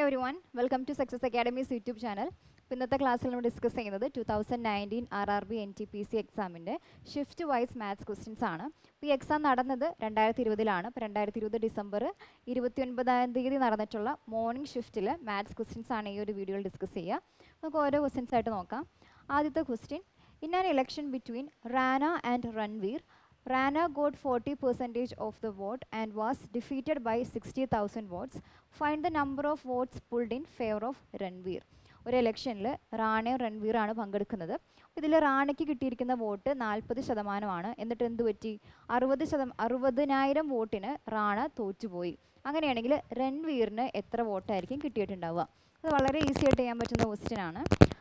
Every everyone welcome to success academy's YouTube channel ഇന്നത്തെ ക്ലാസ്സിൽ നമ്മൾ ഡിസ്കസ് ചെയ്യുന്നത് two thousand nineteen R R B N T P C എക്സാമിൻ്റെ shift wise maths questions ആണ് ഇപ്പോൾ ഈ എക്സാം നടന്നത് രണ്ടായിരത്തി ഇരുപതിലാണ് ഇപ്പോൾ രണ്ടായിരത്തി ഇരുപത് ഡിസംബർ ഇരുപത്തി ഒൻപതാം തീയതി നടന്നിട്ടുള്ള മോർണിംഗ് ഷിഫ്റ്റിൽ മാത്സ് ക്വസ്റ്റ്യൻസ് ആണ് ഈ ഒരു വീഡിയോയിൽ ഡിസ്കസ് ചെയ്യുക നമുക്ക് ഓരോ ക്വസ്റ്റ്യൻസ് ആയിട്ട് നോക്കാം ആദ്യത്തെ question in an election between Rana and Ranveer Rana got 40 percentage of the vote and was defeated by 60,000 votes. Find the number of votes pulled in favor of Ranveer. ഒരു ഇലക്ഷനിൽ റാണയും റൺവീറാണ് പങ്കെടുക്കുന്നത് ഇതിൽ റാണയ്ക്ക് കിട്ടിയിരിക്കുന്ന വോട്ട് നാൽപ്പത് ശതമാനമാണ് എന്നിട്ട് എന്ത് പറ്റി അറുപത് ശതം അറുപതിനായിരം വോട്ടിന് റാണ തോറ്റുപോയി അങ്ങനെയാണെങ്കിൽ രൺവീറിന് എത്ര വോട്ടായിരിക്കും കിട്ടിയിട്ടുണ്ടാവുക അത് വളരെ ഈസി ആയിട്ട് ചെയ്യാൻ പറ്റുന്ന ക്വസ്റ്റ്യൻ ആണ്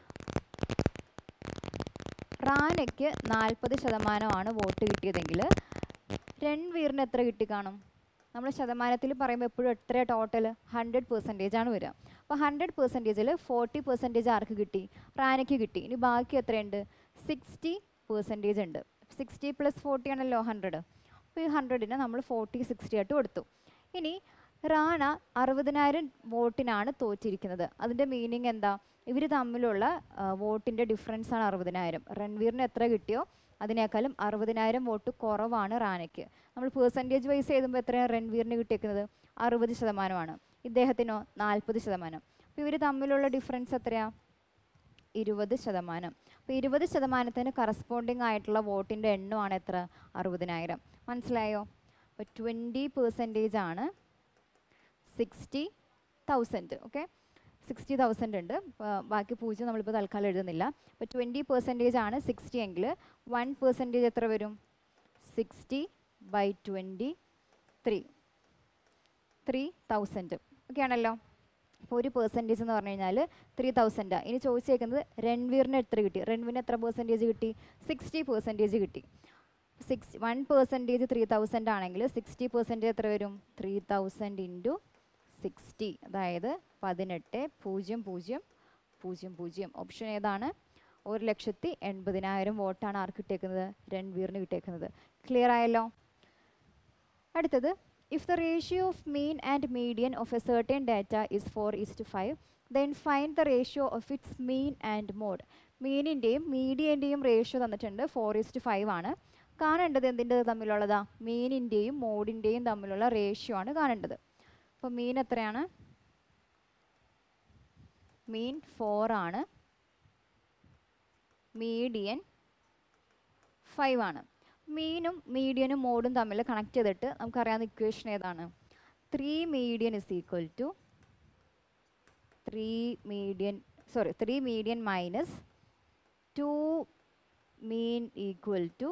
റാനയ്ക്ക് നാൽപ്പത് ശതമാനമാണ് വോട്ട് കിട്ടിയതെങ്കിൽ രൺവീറിന് എത്ര കിട്ടി കാണും നമ്മൾ ശതമാനത്തിൽ പറയുമ്പോൾ എപ്പോഴും എത്ര ടോട്ടൽ ഹൺഡ്രഡ് പെർസെൻറ്റേജ് ആണ് വരിക അപ്പോൾ ഹൺഡ്രഡ് പെർസെൻറ്റേജിൽ ഫോർട്ടി പെർസെൻറ്റേജ് ആർക്ക് കിട്ടി റാനയ്ക്ക് കിട്ടി ഇനി ബാക്കി എത്രയുണ്ട് സിക്സ്റ്റി പെർസെൻറ്റേജ് ഉണ്ട് സിക്സ്റ്റി പ്ലസ് ഫോർട്ടി ആണല്ലോ ഹൺഡ്രഡ് അപ്പോൾ ഈ ഹൺഡ്രഡിന് നമ്മൾ ഫോർട്ടി സിക്സ്റ്റി ആയിട്ട് കൊടുത്തു ഇനി റാണ അറുപതിനായിരം വോട്ടിനാണ് തോറ്റിരിക്കുന്നത് അതിൻ്റെ മീനിങ് എന്താ ഇവർ തമ്മിലുള്ള വോട്ടിൻ്റെ ഡിഫറൻസ് ആണ് അറുപതിനായിരം റൺവീറിന് എത്ര കിട്ടിയോ അതിനേക്കാളും അറുപതിനായിരം വോട്ട് കുറവാണ് റാനയ്ക്ക് നമ്മൾ പേഴ്സൻറ്റേജ് വൈസ് എഴുതുമ്പോൾ എത്രയാണ് റൺവീറിന് കിട്ടിയേക്കുന്നത് അറുപത് ശതമാനമാണ് ഇദ്ദേഹത്തിനോ നാൽപ്പത് ശതമാനം അപ്പോൾ ഇവർ തമ്മിലുള്ള ഡിഫറൻസ് എത്രയാ ഇരുപത് ശതമാനം അപ്പോൾ ഇരുപത് ശതമാനത്തിന് കറസ്പോണ്ടിങ് ആയിട്ടുള്ള വോട്ടിൻ്റെ എണ്ണമാണ് എത്ര അറുപതിനായിരം മനസ്സിലായോ അപ്പോൾ ട്വൻറ്റി പെർസെൻറ്റേജ് ആണ് sixty thousand okay sixty thousand ഉണ്ട് ബാക്കി പൂജ്യം നമ്മളിപ്പോൾ തൽക്കാലം എഴുതുന്നില്ല അപ്പോൾ ട്വൻറ്റി പെർസെൻറ്റേജ് ആണ് സിക്സ്റ്റി എങ്കിൽ വൺ പെർസെൻറ്റേജ് എത്ര വരും sixty by twenty three three thousand okay ആണല്ലോ അപ്പോൾ ഒരു പെർസെൻറ്റേജ് എന്ന് പറഞ്ഞു കഴിഞ്ഞാൽ ത്രീ തൗസൻഡാണ് ഇനി ചോദിച്ചേക്കുന്നത് റൺവീറിന് എത്ര കിട്ടി റൺവീറിന് എത്ര പെർസെൻറ്റേജ് കിട്ടി സിക്സ്റ്റി പെർസെൻറ്റേജ് കിട്ടി six one percentage three thousand ആണെങ്കിൽ സിക്സ്റ്റി പെർസെൻറ്റേജ് എത്ര വരും ത്രീ തൗസൻഡ് ഇൻറ്റു സിക്സ്റ്റി അതായത് പതിനെട്ട് പൂജ്യം പൂജ്യം പൂജ്യം പൂജ്യം ഓപ്ഷൻ ഏതാണ് ഒരു ലക്ഷത്തി എൺപതിനായിരം വോട്ടാണ് ആർക്ക് കിട്ടിയേക്കുന്നത് രൺവീറിന് കിട്ടിയേക്കുന്നത് ക്ലിയർ ആയല്ലോ അടുത്തത് if the ratio of mean and median of a certain data is four is to five then find the ratio of its mean and mode മീനിൻ്റെയും മീഡിയൻ്റെയും റേഷ്യോ തന്നിട്ടുണ്ട് ഫോർ ഇസ് ടു ഫൈവ് ആണ് കാണേണ്ടത് എന്തിൻ്റെ തമ്മിലുള്ളതാ മീനിൻ്റെയും മോഡിൻ്റെയും തമ്മിലുള്ള ratio ആണ് കാണേണ്ടത് അപ്പോൾ മീൻ എത്രയാണ് മീൻ ഫോർ ആണ് മീഡിയൻ ഫൈവ് ആണ് മീനും മീഡിയനും മോഡും തമ്മിൽ കണക്ട് ചെയ്തിട്ട് നമുക്കറിയാവുന്ന ഇക്വേഷൻ ഏതാണ് three median is equal to three median sorry three median minus two mean equal to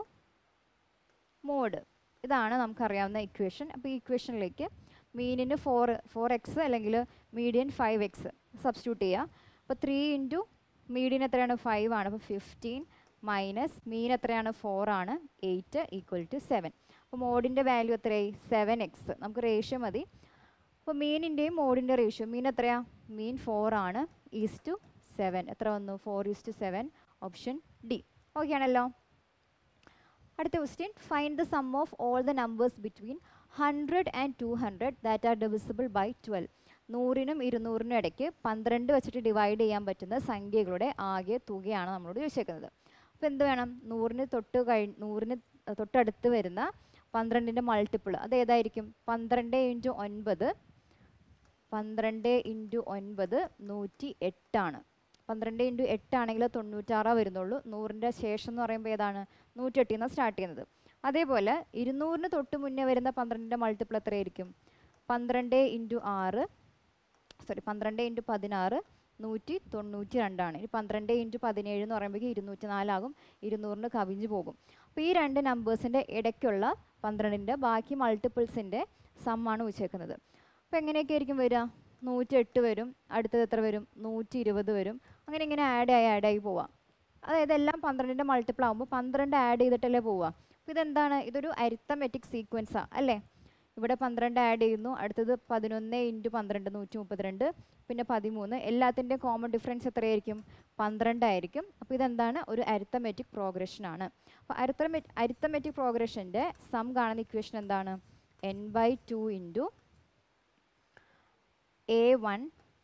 mode ഇതാണ് നമുക്കറിയാവുന്ന ഇക്വേഷൻ അപ്പോൾ ഈ ഇക്വേഷനിലേക്ക് മീനിന് ഫോർ ഫോർ എക്സ് അല്ലെങ്കിൽ മീഡിയൻ ഫൈവ് എക്സ് സബ്സ്റ്റിറ്റ്യൂട്ട് ചെയ്യുക അപ്പോൾ ത്രീ ഇൻറ്റു മീഡിയൻ എത്രയാണ് ഫൈവ് ആണ് അപ്പോൾ ഫിഫ്റ്റീൻ മൈനസ് മീൻ എത്രയാണ് ഫോർ ആണ് എയ്റ്റ് ഈക്വൽ ടു സെവൻ അപ്പോൾ മോഡിൻ്റെ വാല്യൂ എത്രയായി സെവൻ എക്സ് നമുക്ക് റേഷ്യോ മതി അപ്പോൾ മീനിൻ്റെയും മോഡിൻ്റെ റേഷ്യോ മീൻ എത്രയാ മീൻ ഫോർ ആണ് ഈസ് ടു സെവൻ എത്ര വന്നു four is to seven option D okay ആണല്ലോ അടുത്ത question find the sum of all the numbers between hundred and two hundred that are divisible by twelve നൂറിനും ഇരുന്നൂറിനും ഇടയ്ക്ക് പന്ത്രണ്ട് വെച്ചിട്ട് ഡിവൈഡ് ചെയ്യാൻ പറ്റുന്ന സംഖ്യകളുടെ ആകെ തുകയാണ് നമ്മളോട് ചോദിച്ചേക്കുന്നത് അപ്പോൾ എന്ത് വേണം നൂറിന് തൊട്ട് കഴി നൂറിന് തൊട്ടടുത്ത് വരുന്ന പന്ത്രണ്ടിൻ്റെ മൾട്ടിപ്പിൾ അത് ഏതായിരിക്കും പന്ത്രണ്ട് ഇൻറ്റു ഒൻപത് പന്ത്രണ്ട് ഇൻറ്റു ഒൻപത് നൂറ്റി എട്ടാണ് പന്ത്രണ്ട് ഇൻറ്റു എട്ടാണെങ്കിൽ തൊണ്ണൂറ്റാറാ വരുന്നുള്ളൂ നൂറിൻ്റെ ശേഷം എന്ന് പറയുമ്പോൾ ഏതാണ് നൂറ്റെട്ടിൽ നിന്ന് സ്റ്റാർട്ട് ചെയ്യുന്നത് അതേപോലെ ഇരുന്നൂറിന് തൊട്ട് മുന്നേ വരുന്ന പന്ത്രണ്ടിൻ്റെ മൾട്ടിപ്പിൾ എത്രയായിരിക്കും പന്ത്രണ്ട് ഇൻറ്റു ആറ് സോറി പന്ത്രണ്ട് ഇൻറ്റു പതിനാറ് നൂറ്റി തൊണ്ണൂറ്റി രണ്ടാണ് ഇനി പന്ത്രണ്ട് ഇൻറ്റു പതിനേഴ് എന്ന് പറയുമ്പോൾ ഇരുന്നൂറ്റി നാലാകും ഇരുന്നൂറിന് കവിഞ്ഞു പോകും അപ്പോൾ ഈ രണ്ട് നമ്പേഴ്സിൻ്റെ ഇടയ്ക്കുള്ള പന്ത്രണ്ടിൻ്റെ ബാക്കി മൾട്ടിപ്പിൾസിൻ്റെ സമ്മാണ് വെച്ചേക്കുന്നത് അപ്പോൾ എങ്ങനെയൊക്കെ ആയിരിക്കും വരിക നൂറ്റി എട്ട് വരും അടുത്തത് എത്ര വരും നൂറ്റി ഇരുപത് വരും അങ്ങനെ ഇങ്ങനെ ആഡ് ആയി ആഡ് ആയി പോവാം അതായത് എല്ലാം പന്ത്രണ്ടിൻ്റെ മൾട്ടിപ്പിൾ ആകുമ്പോൾ പന്ത്രണ്ട് ആഡ് ചെയ്തിട്ടല്ലേ പോവുക അപ്പോൾ ഇതെന്താണ് ഇതൊരു അരിത്തമെറ്റിക് സീക്വൻസാണ് അല്ലേ ഇവിടെ പന്ത്രണ്ട് ആഡ് ചെയ്യുന്നു അടുത്തത് പതിനൊന്ന് ഇൻറ്റു പന്ത്രണ്ട് നൂറ്റി മുപ്പത്തിരണ്ട് പിന്നെ പതിമൂന്ന് എല്ലാത്തിൻ്റെ കോമൺ ഡിഫറൻസ് എത്രയായിരിക്കും പന്ത്രണ്ടായിരിക്കും അപ്പോൾ ഇതെന്താണ് ഒരു അരിത്തമെറ്റിക് പ്രോഗ്രഷൻ ആണ് അപ്പോൾ അരിത്തമെ അരിത്തമെറ്റിക് പ്രോഗ്രഷൻ്റെ സം കാണുന്ന ഇക്വേഷൻ എന്താണ് N by two into A one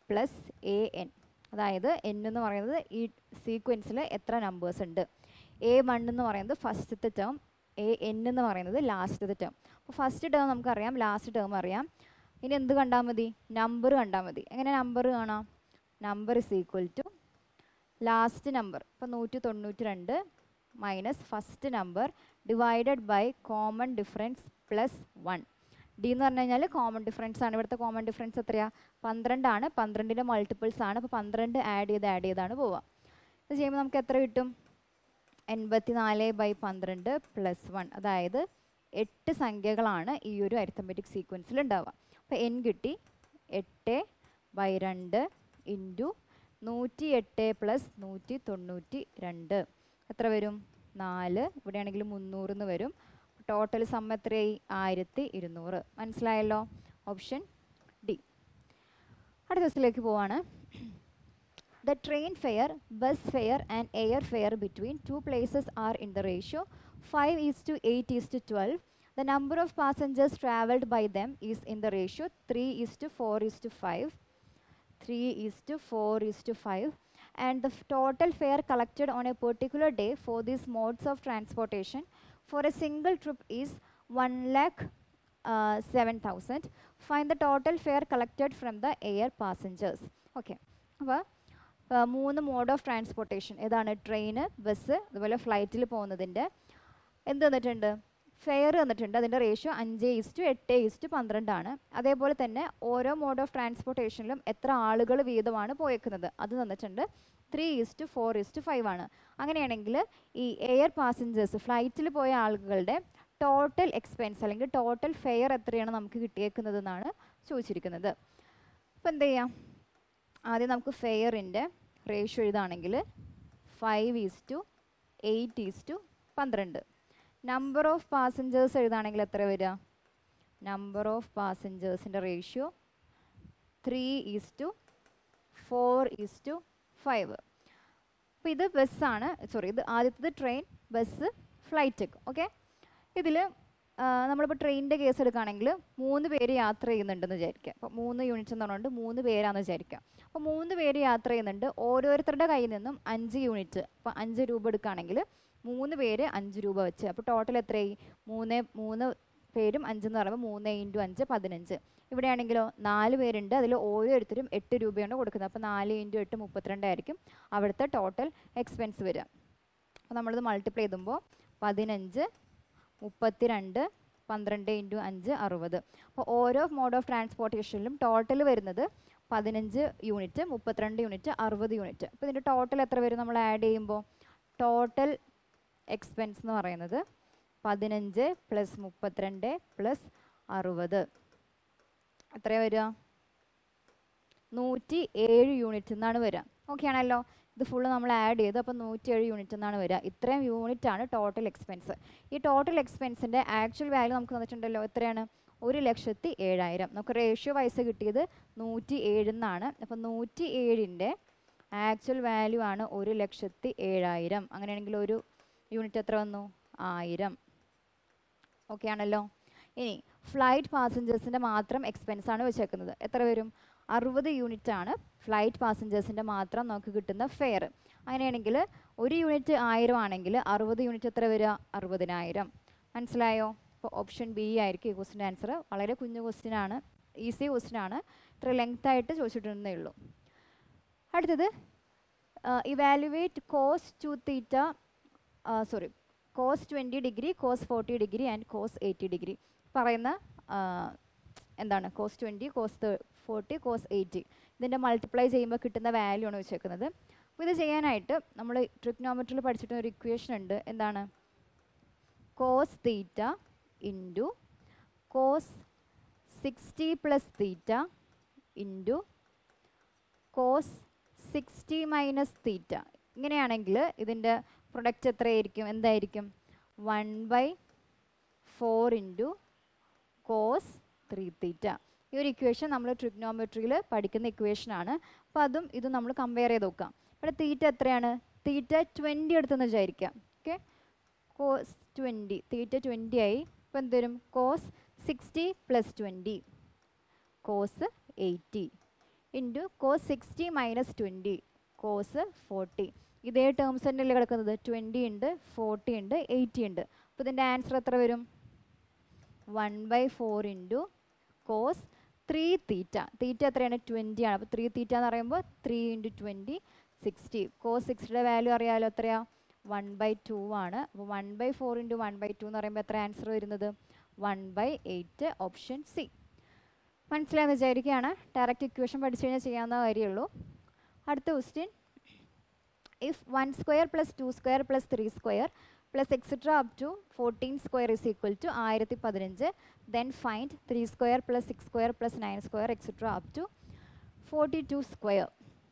plus A N അതായത് എൻ എന്ന് പറയുന്നത് ഈ സീക്വൻസിൽ എത്ര നമ്പേഴ്സ് ഉണ്ട് എ വൺ എന്ന് പറയുന്നത് ഫസ്റ്റത്തെ ടേം എ എൻ എന്ന് പറയുന്നത് ലാസ്റ്റത്തെ ടേം അപ്പോൾ ഫസ്റ്റ് ടേം നമുക്കറിയാം ലാസ്റ്റ് ടേം അറിയാം ഇനി എന്ത് കണ്ടാൽ മതി നമ്പർ കണ്ടാൽ മതി എങ്ങനെ നമ്പർ കാണാം number is equal to last number ഇപ്പോൾ നൂറ്റി തൊണ്ണൂറ്റി രണ്ട് minus first number divided by common difference plus one D എന്ന് പറഞ്ഞു കഴിഞ്ഞാൽ കോമൺ ഡിഫറൻസ് ആണ് ഇവിടുത്തെ കോമൺ ഡിഫറൻസ് എത്രയാ പന്ത്രണ്ടാണ് പന്ത്രണ്ടിൻ്റെ മൾട്ടിപ്പിൾസ് ആണ് അപ്പോൾ പന്ത്രണ്ട് ആഡ് ചെയ്ത് ആഡ് ചെയ്താണ് പോവുക ഇത് ചെയ്യുമ്പോൾ നമുക്ക് എത്ര കിട്ടും എൺപത്തി നാല് ബൈ പന്ത്രണ്ട് പ്ലസ് വൺ അതായത് എട്ട് സംഖ്യകളാണ് ഈ ഒരു അരിത്തമെറ്റിക് സീക്വൻസിൽ ഉണ്ടാവുക അപ്പോൾ എൻ കിട്ടി എട്ട് ബൈ രണ്ട് ഇൻറ്റു നൂറ്റി എട്ട് പ്ലസ് നൂറ്റി തൊണ്ണൂറ്റി രണ്ട് എത്ര വരും നാല് ഇവിടെയാണെങ്കിൽ മുന്നൂറിന്ന് വരും ടോട്ടൽ സമ്മ എത്രയായി ആയിരത്തി ഇരുന്നൂറ് മനസ്സിലായല്ലോ ഓപ്ഷൻ ഡി അടുത്ത ദിവസത്തിലേക്ക് പോവാണ് The train fare, bus fare and air fare between two places are in the ratio 5 is to 8 is to 12. The number of passengers travelled by them is in the ratio 3 is to 4 is to 5. 3 is to 4 is to 5 and the f- total fare collected on a particular day for these modes of transportation for a single trip is 1 lakh uh, 7000 find the total fare collected from the air passengers okay അപ്പോൾ മൂന്ന് mode of transportation ഏതാണ് ട്രെയിന് bus അതുപോലെ ഫ്ലൈറ്റിൽ പോകുന്നതിൻ്റെ എന്ത് തന്നിട്ടുണ്ട് fair തന്നിട്ടുണ്ട് അതിൻ്റെ റേഷ്യോ അഞ്ച് ഈസ്റ്റു എട്ട് ഈസ്റ്റു പന്ത്രണ്ടാണ് അതേപോലെ തന്നെ ഓരോ മോഡ് ഓഫ് ട്രാൻസ്പോർട്ടേഷനിലും എത്ര ആളുകൾ വീതമാണ് പോയേക്കുന്നത് അത് തന്നിട്ടുണ്ട് three is to four is to five ആണ് അങ്ങനെയാണെങ്കിൽ ഈ എയർ പാസഞ്ചേഴ്സ് ഫ്ലൈറ്റിൽ പോയ ആളുകളുടെ ടോട്ടൽ എക്സ്പെൻസ് അല്ലെങ്കിൽ ടോട്ടൽ ഫെയർ എത്രയാണ് നമുക്ക് കിട്ടിയേക്കുന്നത് എന്നാണ് ചോദിച്ചിരിക്കുന്നത് അപ്പോൾ എന്ത് ചെയ്യാം ആദ്യം നമുക്ക് ഫെയറിൻ്റെ റേഷ്യോ എഴുതാണെങ്കിൽ five is to eight is to പന്ത്രണ്ട് നമ്പർ ഓഫ് പാസഞ്ചേഴ്സ് എഴുതാണെങ്കിൽ എത്ര വരിക നമ്പർ ഓഫ് പാസഞ്ചേഴ്സിൻ്റെ ratio three is to four is to five അപ്പോൾ ഇത് ബസ്സാണ് സോറി ഇത് ആദ്യത്തേത് ട്രെയിൻ ബസ് ഫ്ലൈറ്റ് ഓക്കെ ഇതിൽ നമ്മളിപ്പോൾ ട്രെയിനിൻ്റെ കേസ് എടുക്കുകയാണെങ്കിൽ മൂന്ന് പേര് യാത്ര ചെയ്യുന്നുണ്ടെന്ന് വിചാരിക്കുക അപ്പോൾ മൂന്ന് യൂണിറ്റ്സ് എന്ന് പറഞ്ഞുകൊണ്ട് മൂന്ന് പേരാണെന്ന് വിചാരിക്കുക അപ്പോൾ മൂന്ന് പേര് യാത്ര ചെയ്യുന്നുണ്ട് ഓരോരുത്തരുടെ കയ്യിൽ നിന്നും അഞ്ച് യൂണിറ്റ് അപ്പോൾ അഞ്ച് രൂപ എടുക്കുകയാണെങ്കിൽ മൂന്ന് പേര് അഞ്ച് രൂപ വെച്ച് അപ്പോൾ ടോട്ടൽ എത്രയായി മൂന്ന് മൂന്ന് പേരും അഞ്ചെന്ന് പറയുമ്പോൾ മൂന്ന് ഇൻറ്റു അഞ്ച് പതിനഞ്ച് ഇവിടെയാണെങ്കിലോ നാല് പേരുണ്ട് അതിൽ ഓരോരുത്തരും എട്ട് രൂപയാണ് കൊടുക്കുന്നത് അപ്പോൾ നാല് ഇൻറ്റു എട്ട് മുപ്പത്തിരണ്ടായിരിക്കും അവിടുത്തെ ടോട്ടൽ എക്സ്പെൻസ് വരിക അപ്പോൾ നമ്മളിത് മൾട്ടിപ്ലൈ ചെയ്തുമ്പോൾ പതിനഞ്ച് മുപ്പത്തിരണ്ട് പന്ത്രണ്ട് ഇൻറ്റു അഞ്ച് അറുപത് അപ്പോൾ ഓരോ മോഡ് ഓഫ് ട്രാൻസ്പോർട്ടേഷനിലും ടോട്ടൽ വരുന്നത് പതിനഞ്ച് യൂണിറ്റ് മുപ്പത്തിരണ്ട് യൂണിറ്റ് അറുപത് യൂണിറ്റ് അപ്പോൾ ഇതിൻ്റെ ടോട്ടൽ എത്ര വരും നമ്മൾ ആഡ് ചെയ്യുമ്പോൾ ടോട്ടൽ എക്സ്പെൻസ് എന്ന് പറയുന്നത് പതിനഞ്ച് പ്ലസ് മുപ്പത്തിരണ്ട് പ്ലസ് അറുപത് എത്രയാണ് വരിക നൂറ്റി ഏഴ് യൂണിറ്റ് എന്നാണ് വരിക ഓക്കെ ആണല്ലോ ഇത് ഫുള്ള് നമ്മൾ ആഡ് ചെയ്തു അപ്പോൾ നൂറ്റിയേഴ് യൂണിറ്റ് എന്നാണ് വരിക ഇത്രയും യൂണിറ്റ് ആണ് ടോട്ടൽ എക്സ്പെൻസ് ഈ ടോട്ടൽ എക്സ്പെൻസിൻ്റെ ആക്ച്വൽ വാല്യൂ നമുക്ക് തന്നിട്ടുണ്ടല്ലോ എത്രയാണ് ഒരു ലക്ഷത്തി ഏഴായിരം നമുക്ക് റേഷ്യോ വൈസ് കിട്ടിയത് നൂറ്റി ഏഴെന്നാണ് അപ്പോൾ നൂറ്റി ഏഴിൻ്റെ ആക്ച്വൽ വാല്യൂ ആണ് ഒരു ലക്ഷത്തി ഏഴായിരം അങ്ങനെയാണെങ്കിൽ ഒരു യൂണിറ്റ് എത്ര വന്നു ആയിരം ഓക്കെ ആണല്ലോ ഇനി ഫ്ലൈറ്റ് പാസഞ്ചേഴ്സിൻ്റെ മാത്രം എക്സ്പെൻസ് ആണ് വെച്ചേക്കുന്നത് എത്ര വരും അറുപത് യൂണിറ്റ് ആണ് ഫ്ലൈറ്റ് പാസഞ്ചേഴ്സിൻ്റെ മാത്രം നമുക്ക് കിട്ടുന്ന ഫെയർ അങ്ങനെയാണെങ്കിൽ ഒരു യൂണിറ്റ് ആയിരം ആണെങ്കിൽ അറുപത് യൂണിറ്റ് എത്ര വരിക അറുപതിനായിരം മനസ്സിലായോ അപ്പോൾ ഓപ്ഷൻ ബി ആയിരിക്കും ഈ ക്വസ്റ്റിൻ്റെ ആൻസർ വളരെ കുഞ്ഞു ക്വസ്റ്റ്യൻ ആണ് ഈസി ക്വസ്റ്റ്യൻ ആണ് ഇത്ര ലെങ്ത് ആയിട്ട് ചോദിച്ചിട്ടുണ്ടെന്നേ ഉള്ളൂ അടുത്തത് evaluate cos two theta sorry cos twenty degree cos forty degree and cos eighty degree പറയുന്ന ആ, എന്താണ് cos twenty cos forty cos eighty ഇതിൻ്റെ മൾട്ടിപ്ലൈ ചെയ്യുമ്പോൾ കിട്ടുന്ന വാല്യൂ ആണ് വെച്ചേക്കുന്നത് അപ്പോൾ ഇത് ചെയ്യാനായിട്ട് നമ്മൾ ട്രിഗ്നോമെട്രിയിൽ പഠിച്ചിട്ടുള്ള ഒരു ഇക്വേഷൻ ഉണ്ട് എന്താണ് cos theta into cos sixty plus theta into cos sixty minus theta ഇങ്ങനെയാണെങ്കിൽ ഇതിൻ്റെ പ്രൊഡക്റ്റ് എത്രയായിരിക്കും എന്തായിരിക്കും one by four into cos three theta ഈ ഒരു ഇക്വേഷൻ നമ്മൾ ട്രിഗ്നോമെട്രിയിൽ പഠിക്കുന്ന ഇക്വേഷൻ ആണ് അപ്പോൾ അതും ഇതും നമ്മൾ കമ്പയർ ചെയ്ത് നോക്കാം ഇവിടെ തീറ്റ എത്രയാണ് തീറ്റ ട്വൻറ്റി എടുത്തെന്ന് വിചാരിക്കാം okay cos twenty theta twenty ആയി ഇപ്പോൾ എന്ത് വരും cos sixty plus twenty cos eighty into cos sixty minus twenty cos forty ഇതേ ടേംസ് തന്നെയല്ലേ കിടക്കുന്നത് ട്വൻറ്റി ഉണ്ട് ഫോർട്ടി ഉണ്ട് എയ്റ്റി ഉണ്ട് അപ്പോൾ ഇതിൻ്റെ ആൻസർ എത്ര വരും one by four into cos three theta theta എത്രയാണ് ട്വൻറ്റി ആണ് അപ്പോൾ ത്രീ തീറ്റ എന്ന് പറയുമ്പോൾ three into twenty sixty cos സിക്സ്റ്റിയുടെ വാല്യൂ അറിയാമല്ലോ എത്രയാ വൺ ബൈ ടു ആണ് അപ്പോൾ one by four into one by two എന്ന് പറയുമ്പോൾ എത്ര ആൻസർ വരുന്നത് one by eight option C മനസ്സിലായെന്ന് വിചാരിക്കുകയാണ് ഡയറക്റ്റ് ഇക്വേഷൻ പഠിച്ചു കഴിഞ്ഞാൽ ചെയ്യാവുന്ന കാര്യമുള്ളൂ അടുത്ത question if one square plus two square plus three square plus etcetera up to fourteen square is equal to ആയിരത്തി പതിനഞ്ച് then find three square plus six square plus nine square etcetera up to forty two square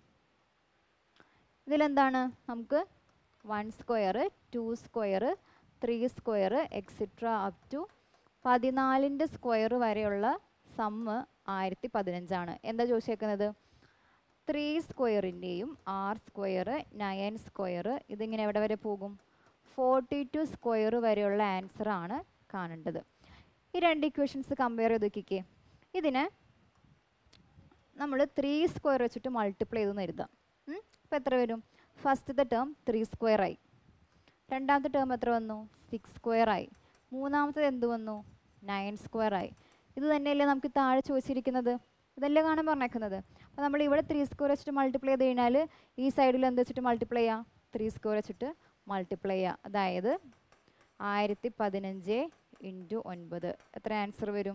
ഇതിലെന്താണ് നമുക്ക് one square two square three square etcetera up to പതിനാലിൻ്റെ square വരെയുള്ള sum ആയിരത്തി പതിനഞ്ചാണ് എന്താ ചോദിച്ചേക്കുന്നത് ത്രീ സ്ക്വയറിൻ്റെയും ആർ സ്ക്വയർ നയൻ സ്ക്വയർ ഇതിങ്ങനെ എവിടെ വരെ പോകും ഫോർട്ടി ടു സ്ക്വയർ വരെയുള്ള ആൻസർ ആണ് കാണേണ്ടത് ഈ രണ്ട് ഇക്വേഷൻസ് കമ്പയർ ചെയ്ത് നോക്കിക്കേ ഇതിനെ നമ്മൾ ത്രീ സ്ക്വയർ വെച്ചിട്ട് മൾട്ടിപ്ലൈ ചെയ്തെന്ന് എഴുതാം അപ്പോൾ എത്ര വരും ഫസ്റ്റത്തെ ടേം ത്രീ സ്ക്വയർ ആയി രണ്ടാമത്തെ ടേം എത്ര വന്നു സിക്സ് സ്ക്വയർ ആയി മൂന്നാമത്തത് എന്ത് വന്നു നയൻ സ്ക്വയർ ആയി ഇത് തന്നെയല്ലേ നമുക്ക് താഴെ ചോദിച്ചിരിക്കുന്നത് ഇതല്ലേ കാണാൻ പറഞ്ഞേക്കുന്നത് അപ്പോൾ നമ്മൾ ഇവിടെ ത്രീ സ്ക്വയർ വെച്ചിട്ട് മൾട്ടിപ്ലൈ ചെയ്ത് കഴിഞ്ഞാൽ ഈ സൈഡിൽ എന്ത് വെച്ചിട്ട് മൾട്ടിപ്ലൈ ചെയ്യാം ത്രീ സ്ക്വയർ വെച്ചിട്ട് മൾട്ടിപ്ലൈ ചെയ്യുക അതായത് ആയിരത്തി പതിനഞ്ച് ഇൻറ്റു ഒൻപത് എത്ര ആൻസർ വരും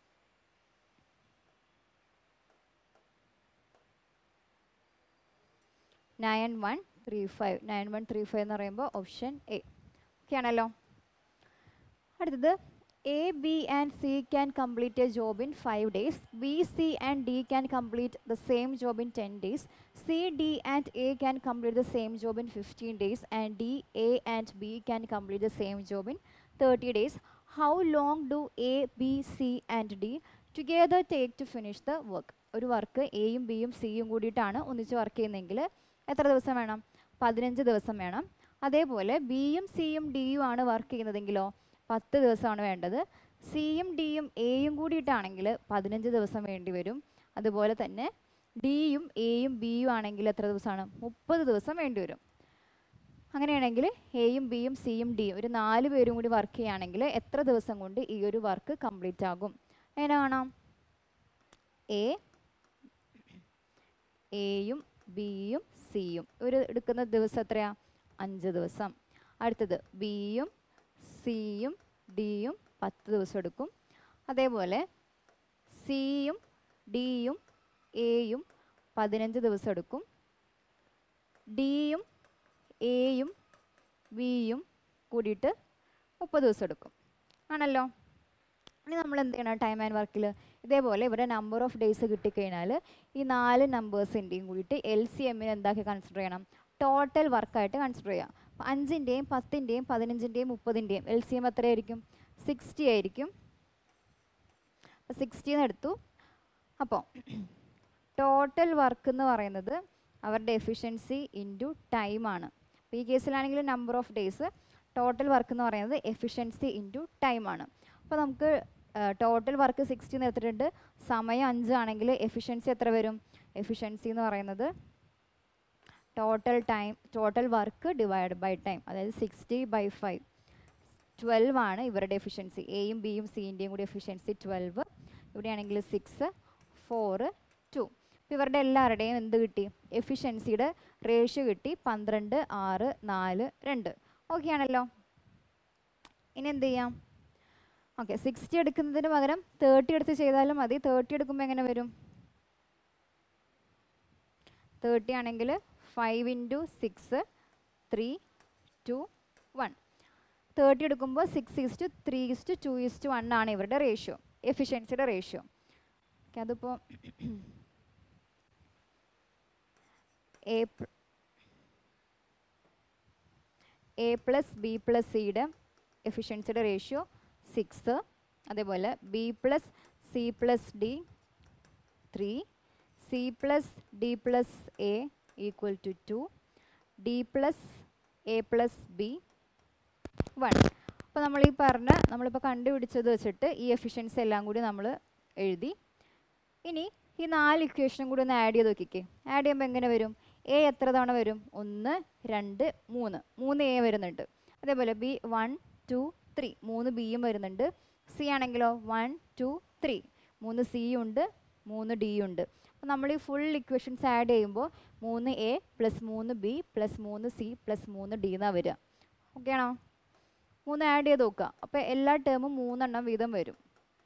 nine one three five nine one three five എന്ന് പറയുമ്പോൾ ഓപ്ഷൻ എ ഓക്കെ ആണല്ലോ അടുത്തത് A B and C can complete a job in five days B C and D can complete the same job in ten days C D and A can complete the same job in fifteen days and D A and B can complete the same job in thirty days how long do A B C and D together take to finish the work ഒരു work എയും ബിയും സിയും കൂടിയിട്ടാണ് ഒന്നിച്ച് work ചെയ്യുന്നതെങ്കിൽ എത്ര ദിവസം വേണം പതിനഞ്ച് ദിവസം വേണം അതേപോലെ ബിയും സിയും ഡിയും ആണ് വർക്ക് ചെയ്യുന്നതെങ്കിലോ പത്ത് ദിവസമാണ് വേണ്ടത് സിയും ഡിയും എയും കൂടിയിട്ടാണെങ്കിൽ പതിനഞ്ച് ദിവസം വേണ്ടി വരും അതുപോലെ തന്നെ ഡിയും എയും ബിയും ആണെങ്കിൽ എത്ര ദിവസമാണ് മുപ്പത് ദിവസം വേണ്ടി വരും അങ്ങനെയാണെങ്കിൽ എയും ബിയും സിയും ഡിയും ഒരു നാല് പേരും കൂടി വർക്ക് ചെയ്യുകയാണെങ്കിൽ എത്ര ദിവസം കൊണ്ട് ഈ ഒരു വർക്ക് കംപ്ലീറ്റ് ആകും എങ്ങനെ കാണാം എ എയും ബിയും സിയും ഒരു എടുക്കുന്ന ദിവസം എത്രയാ അഞ്ച് ദിവസം അടുത്തത് ബിയും സിയും ഡിയും പത്ത് ദിവസം എടുക്കും അതേപോലെ സിയും ഡിയും എയും പതിനഞ്ച് ദിവസം എടുക്കും ഡിയും എയും ബിയും കൂടിയിട്ട് മുപ്പത് ദിവസം എടുക്കും ആണല്ലോ ഇനി നമ്മൾ എന്ത് ചെയ്യണം ടൈം ആൻഡ് വർക്കിൽ ഇതേപോലെ ഇവരുടെ നമ്പർ ഓഫ് ഡേയ്സ് കിട്ടിക്കഴിഞ്ഞാൽ ഈ നാല് നമ്പേഴ്സിൻ്റെയും കൂടിയിട്ട് എൽ സി എമ്മിന് എന്താക്കി കൺസിഡർ ചെയ്യണം ടോട്ടൽ വർക്കായിട്ട് കൺസിഡർ ചെയ്യാം അപ്പോൾ അഞ്ചിൻ്റെയും പത്തിൻ്റെയും പതിനഞ്ചിൻ്റെയും മുപ്പതിൻ്റെയും എൽ സി എം എത്രയായിരിക്കും സിക്സ്റ്റി ആയിരിക്കും അപ്പോൾ സിക്സ്റ്റിന്ന് എടുത്തു അപ്പോൾ ടോട്ടൽ വർക്ക് എന്ന് പറയുന്നത് അവരുടെ എഫിഷ്യൻസി ഇൻറ്റു ടൈമാണ് അപ്പോൾ ഈ കേസിലാണെങ്കിൽ number of days total work എന്ന് പറയുന്നത് എഫിഷ്യൻസി ഇൻറ്റു ടൈമാണ് അപ്പോൾ നമുക്ക് ടോട്ടൽ വർക്ക് സിക്സ്റ്റി എടുത്തിട്ടുണ്ട് സമയം അഞ്ചാണെങ്കിൽ എഫിഷ്യൻസി എത്ര വരും എഫിഷ്യൻസി എന്ന് പറയുന്നത് total time total work divide by time അതായത് സിക്സ്റ്റി ബൈ ഫൈവ് ട്വൽവ് ആണ് ഇവരുടെ എഫിഷ്യൻസി എയും ബിയും സിൻ്റെയും കൂടി എഫിഷ്യൻസി ട്വൽവ് ഇവിടെയാണെങ്കിൽ സിക്സ് ഫോറ് ടു അപ്പോൾ ഇവരുടെ എല്ലാവരുടെയും എന്ത് കിട്ടി എഫിഷ്യൻസിയുടെ റേഷ്യോ കിട്ടി പന്ത്രണ്ട് ആറ് നാല് രണ്ട് ഓക്കെ ആണല്ലോ ഇനി എന്ത് ചെയ്യാം ഓക്കെ സിക്സ്റ്റി എടുക്കുന്നതിന് പകരം തേർട്ടി എടുത്ത് ചെയ്താലും മതി തേർട്ടി എടുക്കുമ്പോൾ എങ്ങനെ വരും തേർട്ടി ആണെങ്കിൽ five into six three to one thirty എടുക്കുമ്പോൾ six is to three is to to is to one ആണ് ഇവരുടെ റേഷ്യോ എഫിഷ്യൻസിയുടെ റേഷ്യോ ഓക്കെ അതിപ്പോൾ A A plus B plus സിയുടെ എഫിഷ്യൻസിയുടെ റേഷ്യോ സിക്സ് അതേപോലെ B plus C plus D three C plus D plus A equal to to D plus A plus B one അപ്പോൾ നമ്മൾ ഈ പറഞ്ഞ നമ്മളിപ്പോൾ കണ്ടുപിടിച്ചത് വെച്ചിട്ട് ഈ എഫിഷ്യൻസി എല്ലാം കൂടി നമ്മൾ എഴുതി ഇനി ഈ നാല് ഇക്വേഷനും കൂടി ഒന്ന് ആഡ് ചെയ്ത് നോക്കിക്കേ ആഡ് ചെയ്യുമ്പോൾ എങ്ങനെ വരും എ എത്ര തവണ വരും ഒന്ന് രണ്ട് മൂന്ന് മൂന്ന് എ വരുന്നുണ്ട് അതേപോലെ ബി വൺ ടു ത്രീ മൂന്ന് ബിയും വരുന്നുണ്ട് സി ആണെങ്കിലോ വൺ ടു ത്രീ മൂന്ന് സിയും ഉണ്ട് മൂന്ന് ഡിയും ഉണ്ട് അപ്പോൾ നമ്മൾ ഈ ഫുൾ ഇക്വേഷൻസ് ആഡ് ചെയ്യുമ്പോൾ മൂന്ന് എ പ്ലസ് മൂന്ന് ബി പ്ലസ് മൂന്ന് സി പ്ലസ് മൂന്ന് ഡി എന്നാണ് വരിക ഓക്കെ ആണോ മൂന്ന് ആഡ് ചെയ്ത് നോക്കുക അപ്പോൾ എല്ലാ ടേമും മൂന്നെണ്ണം വീതം വരും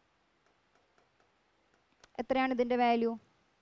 എത്രയാണ് ഇതിൻ്റെ വാല്യൂ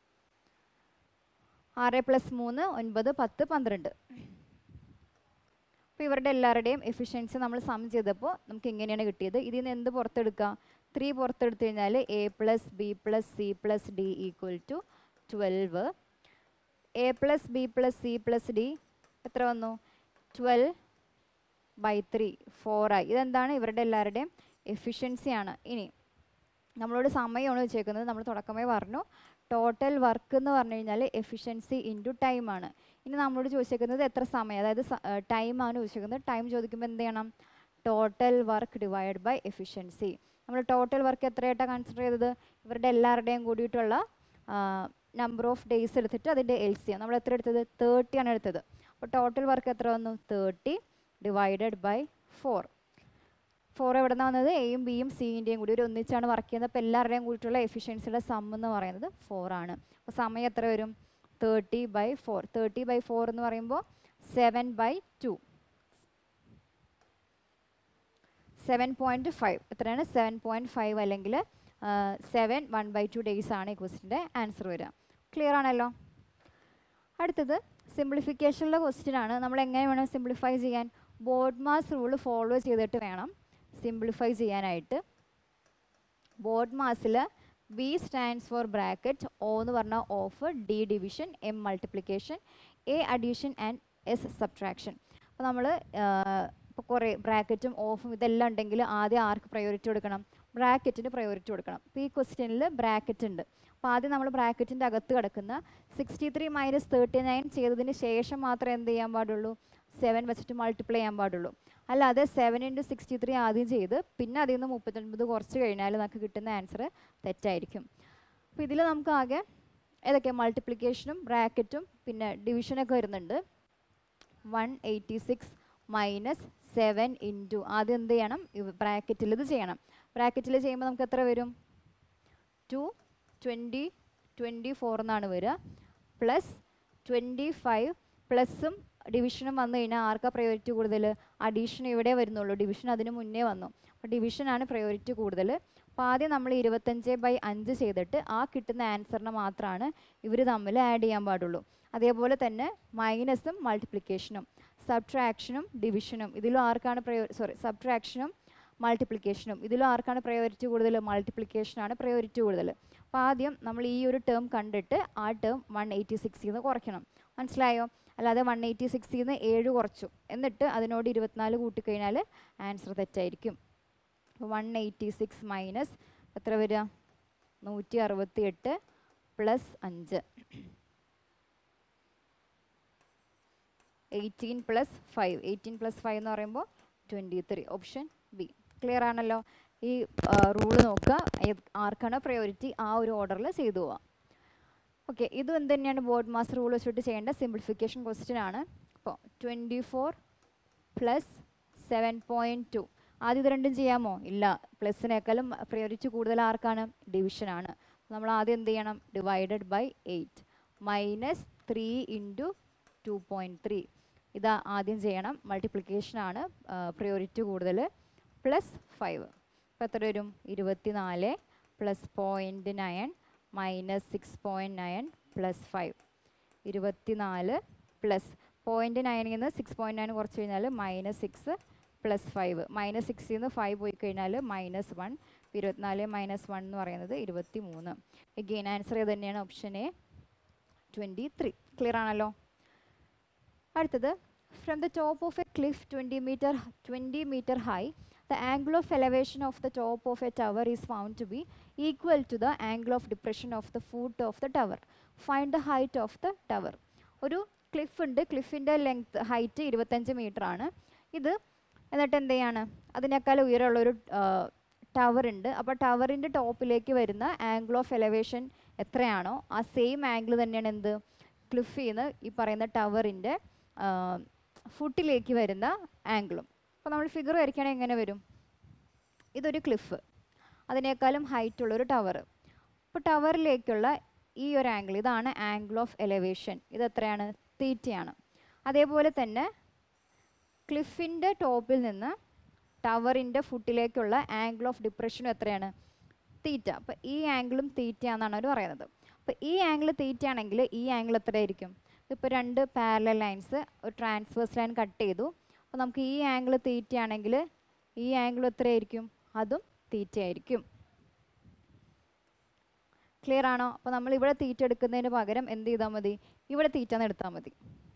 ആറ് പ്ലസ് മൂന്ന് ഒൻപത് പത്ത് പന്ത്രണ്ട് അപ്പോൾ ഇവരുടെ എല്ലാവരുടെയും എഫിഷ്യൻസി നമ്മൾ സം ചെയ്തപ്പോൾ നമുക്ക് ഇങ്ങനെയാണ് കിട്ടിയത് ഇതിൽ നിന്ന് എന്ത് പുറത്തെടുക്കുക ത്രീ പുറത്തെടുത്ത് കഴിഞ്ഞാൽ A plus B plus C plus D equal to twelve A plus B plus C plus D എത്ര വന്നു ട്വൽവ് ബൈ ത്രീ ഫോറായി ഇതെന്താണ് ഇവരുടെ എല്ലാവരുടെയും എഫിഷ്യൻസിയാണ് ഇനി നമ്മളോട് സമയമാണ് വെച്ചേക്കുന്നത് നമ്മൾ തുടക്കമേ പറഞ്ഞു ടോട്ടൽ വർക്ക് എന്ന് പറഞ്ഞു കഴിഞ്ഞാൽ എഫിഷ്യൻസി ഇൻറ്റു ടൈമാണ് ഇനി നമ്മളോട് ചോദിച്ചേക്കുന്നത് എത്ര സമയം അതായത് ടൈമാണ് ചോദിച്ചേക്കുന്നത് ടൈം ചോദിക്കുമ്പോൾ എന്ത് ചെയ്യണം total work divide by efficiency നമ്മൾ ടോട്ടൽ വർക്ക് എത്രയായിട്ടാണ് കൺസിഡർ ചെയ്തത് ഇവരുടെ എല്ലാവരുടെയും കൂടിയിട്ടുള്ള നമ്പർ ഓഫ് ഡേയ്സ് എടുത്തിട്ട് അതിൻ്റെ എൽ സി നമ്മൾ എത്ര എടുത്തത് തേർട്ടി ആണ് എടുത്തത് അപ്പോൾ ടോട്ടൽ വർക്ക് എത്ര വന്നു thirty divided by four four എവിടെ നിന്നാണ് വന്നത് എയും ബിയും സിൻ്റെയും കൂടി ഒരു ഒന്നിച്ചാണ് വർക്ക് ചെയ്യുന്നത് അപ്പോൾ എല്ലാവരുടെയും കൂടിയിട്ടുള്ള എഫിഷ്യൻസിയുടെ സം എന്ന് പറയുന്നത് ഫോർ ആണ് അപ്പോൾ സമയം എത്ര വരും thirty by four thirty by four എന്ന് പറയുമ്പോൾ seven by two seven point five എത്രയാണ് സെവൻ പോയിൻറ്റ് ഫൈവ് അല്ലെങ്കിൽ seven one by two days ആണ് ഈ ക്വസ്റ്റിൻ്റെ ആൻസർ വരിക ക്ലിയർ ആണല്ലോ അടുത്തത് സിംപ്ലിഫിക്കേഷനിലെ ക്വസ്റ്റ്യൻ ആണ് നമ്മൾ എങ്ങനെ വേണം സിംപ്ലിഫൈ ചെയ്യാൻ ബോർഡ് മാസ് റൂൾ ഫോളോ ചെയ്തിട്ട് വേണം സിംപ്ലിഫൈ ചെയ്യാനായിട്ട് ബോർഡ് മാസിൽ B stands for bracket O എന്ന് പറഞ്ഞാൽ of D division M multiplication A addition and S subtraction അപ്പോൾ നമ്മൾ ഇപ്പോൾ കുറേ ബ്രാക്കറ്റും ഓഫും ഇതെല്ലാം ഉണ്ടെങ്കിൽ ആദ്യം ആർക്ക് പ്രയോറിറ്റി കൊടുക്കണം ബ്രാക്കറ്റിന് പ്രയോറിറ്റി കൊടുക്കണം ഇപ്പോൾ ഈ ക്വസ്റ്റ്യനിൽ ബ്രാക്കറ്റ് ഉണ്ട് അപ്പോൾ ആദ്യം നമ്മൾ ബ്രാക്കറ്റിൻ്റെ അകത്ത് കിടക്കുന്ന sixty three minus thirty nine ചെയ്തതിന് ശേഷം മാത്രമേ എന്ത് ചെയ്യാൻ പാടുള്ളൂ സെവൻ വെച്ചിട്ട് മൾട്ടിപ്ലൈ ചെയ്യാൻ പാടുള്ളൂ അല്ലാതെ സെവൻ ഇൻറ്റു സിക്സ്റ്റി ത്രീ ആദ്യം ചെയ്ത് പിന്നെ അതിൽ നിന്ന് മുപ്പത്തൊൻപത് കുറച്ച് കഴിഞ്ഞാൽ നമുക്ക് കിട്ടുന്ന ആൻസർ തെറ്റായിരിക്കും അപ്പോൾ ഇതിൽ നമുക്ക് ആകെ ഏതൊക്കെ മൾട്ടിപ്ലിക്കേഷനും ബ്രാക്കറ്റും പിന്നെ ഡിവിഷനൊക്കെ വരുന്നുണ്ട് one eighty six minus seven into ആദ്യം എന്ത് ചെയ്യണം ബ്രാക്കറ്റിൽ ഇത് ചെയ്യണം ബ്രാക്കറ്റിൽ ചെയ്യുമ്പോൾ നമുക്ക് എത്ര വരും ടു ട്വൻറ്റി ട്വൻറ്റി ഫോർ എന്നാണ് വരിക പ്ലസ് ട്വൻറ്റി ഫൈവ് പ്ലസും ഡിവിഷനും വന്നു കഴിഞ്ഞാൽ ആർക്കാ പ്രയോറിറ്റി കൂടുതൽ അഡീഷൻ ഇവിടെ വരുന്നുള്ളൂ ഡിവിഷൻ അതിന് മുന്നേ വന്നു അപ്പോൾ ഡിവിഷനാണ് പ്രയോറിറ്റി കൂടുതൽ അപ്പോൾ ആദ്യം നമ്മൾ ഇരുപത്തഞ്ച് ബൈ അഞ്ച് ചെയ്തിട്ട് ആ കിട്ടുന്ന ആൻസറിനെ മാത്രമാണ് ഇവർ തമ്മിൽ ആഡ് ചെയ്യാൻ പാടുള്ളൂ അതേപോലെ തന്നെ മൈനസും മൾട്ടിപ്ലിക്കേഷനും സബ്ട്രാക്ഷനും ഡിവിഷനും ഇതിലും ആർക്കാണ് പ്രയോ സോറി സബ്ട്രാക്ഷനും മൾട്ടിപ്ലിക്കേഷനും ഇതിലും ആർക്കാണ് പ്രയോറിറ്റി കൂടുതൽ മൾട്ടിപ്ലിക്കേഷനാണ് പ്രയോറിറ്റി കൂടുതൽ അപ്പോൾ ആദ്യം നമ്മൾ ഈ ഒരു ടേം കണ്ടിട്ട് ആ ടേം വൺ എയ്റ്റി സിക്സിൽ നിന്ന് കുറയ്ക്കണം മനസ്സിലായോ അല്ലാതെ വൺ എയ്റ്റി സിക്സിൽ നിന്ന് ഏഴ് കുറച്ചു എന്നിട്ട് അതിനോട് ഇരുപത്തിനാല് കൂട്ടിക്കഴിഞ്ഞാൽ ആൻസർ തെറ്റായിരിക്കും അപ്പോൾ വൺ എയ്റ്റി സിക്സ് മൈനസ് എത്ര വരിക നൂറ്റി അറുപത്തി എട്ട് പ്ലസ് അഞ്ച് eighteen plus five eighteen plus five എന്ന് പറയുമ്പോൾ twenty three option B clear ആണല്ലോ ഈ റൂള് നോക്കുക ഏത് ആർക്കാണ് പ്രയോറിറ്റി ആ ഒരു ഓർഡറിൽ ചെയ്തു പോവാം ഓക്കെ ഇതും എന്ത് തന്നെയാണ് ബോർഡ് മാസ് റൂൾ വെച്ചിട്ട് ചെയ്യേണ്ട സിംപ്ലിഫിക്കേഷൻ ക്വസ്റ്റ്യൻ ആണ് അപ്പോൾ twenty four plus seven point two ആദ്യം ഇത് രണ്ടും ചെയ്യാമോ ഇല്ല പ്ലസിനേക്കാളും പ്രയോറിറ്റി കൂടുതൽ ആർക്കാണ് ഡിവിഷനാണ് നമ്മൾ ആദ്യം എന്ത് ചെയ്യണം divided by eight minus three into two point three ഇത് ആദ്യം ചെയ്യണം മൾട്ടിപ്ലിക്കേഷനാണ് പ്രയോറിറ്റി കൂടുതൽ പ്ലസ് ഫൈവ് അപ്പോൾ എത്ര വരും ഇരുപത്തി നാല് plus point nine minus six point nine plus five ഇരുപത്തി നാല് പ്ലസ് പോയിൻറ്റ് നയനിൽ നിന്ന് സിക്സ് പോയിൻറ്റ് നയൻ കുറച്ച് കഴിഞ്ഞാൽ minus six plus five minus സിക്സിൽ നിന്ന് ഫൈവ് പോയി കഴിഞ്ഞാൽ മൈനസ് വൺ ഇരുപത്തിനാല് മൈനസ് വൺ എന്ന് പറയുന്നത് ഇരുപത്തി മൂന്ന് എഗെയിൻ ആൻസർ ചെയ്ത് തന്നെയാണ് option A twenty three clear ആണല്ലോ അടുത്തത് from the top of a cliff twenty metre twenty metre high the angle of elevation of the top of a tower is found to be equal to the angle of depression of the foot of the tower find the height of the tower ഒരു cliff ഉണ്ട് ക്ലിഫിൻ്റെ length height ഇരുപത്തഞ്ച് metre ആണ് ഇത് എന്നിട്ട് എന്ത് ചെയ്യാണ് അതിനേക്കാൾ ഉയരമുള്ളൊരു ടവർ ഉണ്ട് അപ്പോൾ ടവറിൻ്റെ ടോപ്പിലേക്ക് വരുന്ന ആംഗിൾ ഓഫ് എലവേഷൻ എത്രയാണോ ആ സെയിം ആംഗിൾ തന്നെയാണ് എന്ത് ക്ലിഫിൽ നിന്ന് ഈ പറയുന്ന ടവറിൻ്റെ ഫുട്ടിലേക്ക് വരുന്ന ആംഗിളും അപ്പോൾ നമ്മൾ ഫിഗർ വരയ്ക്കുകയാണെങ്കിൽ എങ്ങനെ വരും ഇതൊരു ക്ലിഫ് അതിനേക്കാളും ഹൈറ്റ് ഉള്ളൊരു ടവർ അപ്പോൾ ടവറിലേക്കുള്ള ഈ ഒരു ആംഗിൾ ഇതാണ് ആംഗിൾ ഓഫ് എലവേഷൻ ഇത് എത്രയാണ് തീറ്റയാണ് അതേപോലെ തന്നെ ക്ലിഫിൻ്റെ ടോപ്പിൽ നിന്ന് ടവറിൻ്റെ ഫുട്ടിലേക്കുള്ള ആംഗിൾ ഓഫ് ഡിപ്രഷനും എത്രയാണ് തീറ്റ അപ്പോൾ ഈ ആംഗിളും തീറ്റ എന്നാണ് അവർ പറയുന്നത് അപ്പോൾ ഈ ആംഗിൾ തീറ്റ ആണെങ്കിൽ ഈ ആംഗിൾ എത്രയായിരിക്കും ഇപ്പോൾ രണ്ട് പാരലൽ ലൈൻസ് ഒരു ട്രാൻസ്വേഴ്സ് ലൈൻ കട്ട് ചെയ്തു അപ്പോൾ നമുക്ക് ഈ ആംഗിൾ തീറ്റ ആണെങ്കിൽ ഈ ആംഗിൾ എത്രയായിരിക്കും അതും തീറ്റ ആയിരിക്കും ക്ലിയർ ആണോ അപ്പോൾ നമ്മൾ ഇവിടെ തീറ്റ എടുക്കുന്നതിന് പകരം എന്ത് ചെയ്താൽ മതി ഇവിടെ തീറ്റ എന്ന് എടുത്താൽ മതി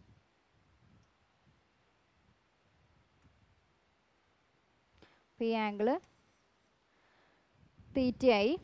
അപ്പോൾ ഈ ആംഗിള് തീറ്റയായി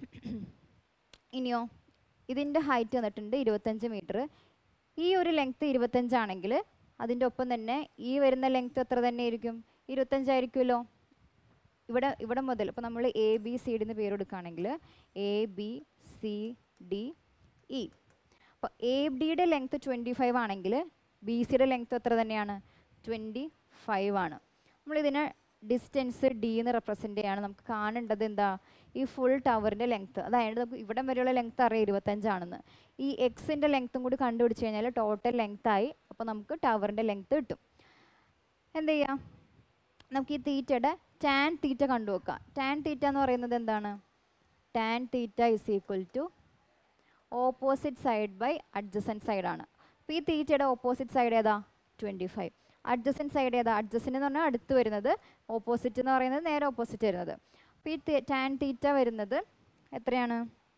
ഇനിയോ ഇതിൻ്റെ ഹൈറ്റ് വന്നിട്ടുണ്ട് ഇരുപത്തഞ്ച് മീറ്റർ ഈ ഒരു ലെങ്ത്ത് ഇരുപത്തഞ്ചാണെങ്കിൽ അതിൻ്റെ ഒപ്പം തന്നെ ഈ വരുന്ന ലെങ്ത്ത് എത്ര തന്നെ ആയിരിക്കും ഇരുപത്തഞ്ചായിരിക്കുമല്ലോ ഇവിടെ ഇവിടെ മുതൽ ഇപ്പോൾ നമ്മൾ എ ബി സി ഡി എന്ന് പേര് കൊടുക്കുകയാണെങ്കിൽ A B C D E അപ്പോൾ എ ഡിയുടെ ലെങ്ത്ത് ട്വൻറ്റി ഫൈവ് ആണെങ്കിൽ ബി സിയുടെ ലെങ്ത്ത് എത്ര തന്നെയാണ് ട്വൻറ്റി ഫൈവ് ആണ് നമ്മളിതിനെ ഡിസ്റ്റൻസ് ഡി എന്ന് റെപ്രസെൻ്റ് ചെയ്യാണ് നമുക്ക് കാണേണ്ടത് എന്താ ഈ ഫുൾ ടവറിൻ്റെ ലെങ്ത്ത് അതായത് നമുക്ക് ഇവിടം വരെയുള്ള ലെങ്ത്ത് അറിയാം ഇരുപത്തഞ്ചാണെന്ന് ഈ എക്സിൻ്റെ ലെങ്ത്തും കൂടി കണ്ടുപിടിച്ച് കഴിഞ്ഞാൽ ടോട്ടൽ ലെങ്ത്തായി അപ്പോൾ നമുക്ക് ടവറിൻ്റെ ലെങ്ത്ത് കിട്ടും എന്ത് ചെയ്യാം നമുക്ക് ഈ തീറ്റയുടെ ടാൻ തീറ്റ കണ്ടു വെക്കാം ടാൻ തീറ്റ എന്ന് പറയുന്നത് എന്താണ് tan theta is equal to opposite side by adjacent സൈഡാണ് അപ്പോൾ ഈ തീറ്റയുടെ ഓപ്പോസിറ്റ് സൈഡ് ഏതാ ട്വൻറ്റി ഫൈവ് അഡ്ജസൻറ്റ് സൈഡ് ഏതാ അഡ്ജസൻറ്റ് എന്ന് പറഞ്ഞാൽ അടുത്ത് വരുന്നത് ഓപ്പോസിറ്റ് എന്ന് പറയുന്നത് നേരെ ഓപ്പോസിറ്റ് വരുന്നത് അപ്പോൾ ഈ ടാൻ തീറ്റ വരുന്നത് എത്രയാണ്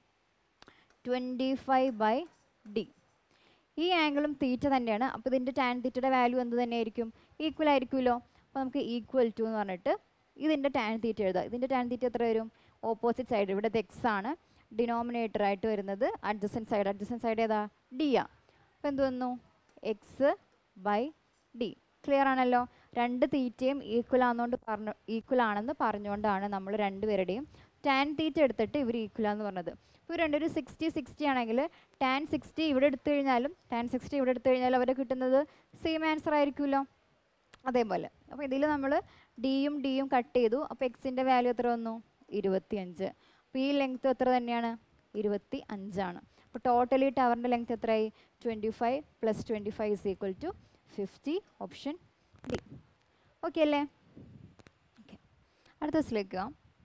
ട്വൻറ്റി ഫൈവ് ബൈ ഡി ഈ ആംഗിളും തീറ്റ തന്നെയാണ് അപ്പോൾ ഇതിൻ്റെ ടാൻ തീറ്റയുടെ വാല്യൂ എന്ത് തന്നെയായിരിക്കും ഈക്വൽ ആയിരിക്കുമല്ലോ അപ്പോൾ നമുക്ക് ഈക്വൽ ടു എന്ന് പറഞ്ഞിട്ട് ഇതിൻ്റെ ടാൻ തീറ്റ എഴുതാം ഇതിൻ്റെ ടാൻ തീറ്റ എത്ര വരും ഓപ്പോസിറ്റ് സൈഡ് ഇവിടെ എക്സ് ആണ് ഡിനോമിനേറ്റർ ആയിട്ട് വരുന്നത് അഡ്ജസൻറ്റ് സൈഡ് അഡ്ജസൻറ്റ് സൈഡ് ഏതാ ഡി ആ അപ്പോൾ എന്ത് വന്നു എക്സ് ബൈ ഡി ക്ലിയർ ആണല്ലോ രണ്ട് തീറ്റയും ഈക്വൽ ആണെന്നുകൊണ്ട് പറഞ്ഞു ഈക്വൽ ആണെന്ന് പറഞ്ഞുകൊണ്ടാണ് നമ്മൾ രണ്ടുപേരുടെയും ടാൻ തീറ്റ എടുത്തിട്ട് ഇവർ ഈക്വൽ ആണെന്ന് പറഞ്ഞത് ഇപ്പോൾ രണ്ടൊരു സിക്സ്റ്റി സിക്സ്റ്റി ആണെങ്കിൽ ടാൻ സിക്സ്റ്റി ഇവിടെ എടുത്തു കഴിഞ്ഞാലും ടാൻ സിക്സ്റ്റി ഇവിടെ എടുത്തു കഴിഞ്ഞാലും അവരെ കിട്ടുന്നത് സെയിം ആൻസർ ആയിരിക്കുമല്ലോ അതേപോലെ അപ്പോൾ ഇതിൽ നമ്മൾ ഡിയും ഡിയും കട്ട് ചെയ്തു അപ്പോൾ എക്സിൻ്റെ വാല്യൂ എത്ര വന്നു ഇരുപത്തി അഞ്ച് അപ്പോൾ ഈ ലെങ്ത്ത് എത്ര തന്നെയാണ് ഇരുപത്തി അഞ്ചാണ് അപ്പോൾ ടോട്ടലി ടവറിൻ്റെ ലെങ്ത്ത് എത്രയായി twenty five plus twenty five is equal to fifty option D okay അല്ലേ ഓക്കെ അടുത്ത ദിവസത്തിലേക്ക്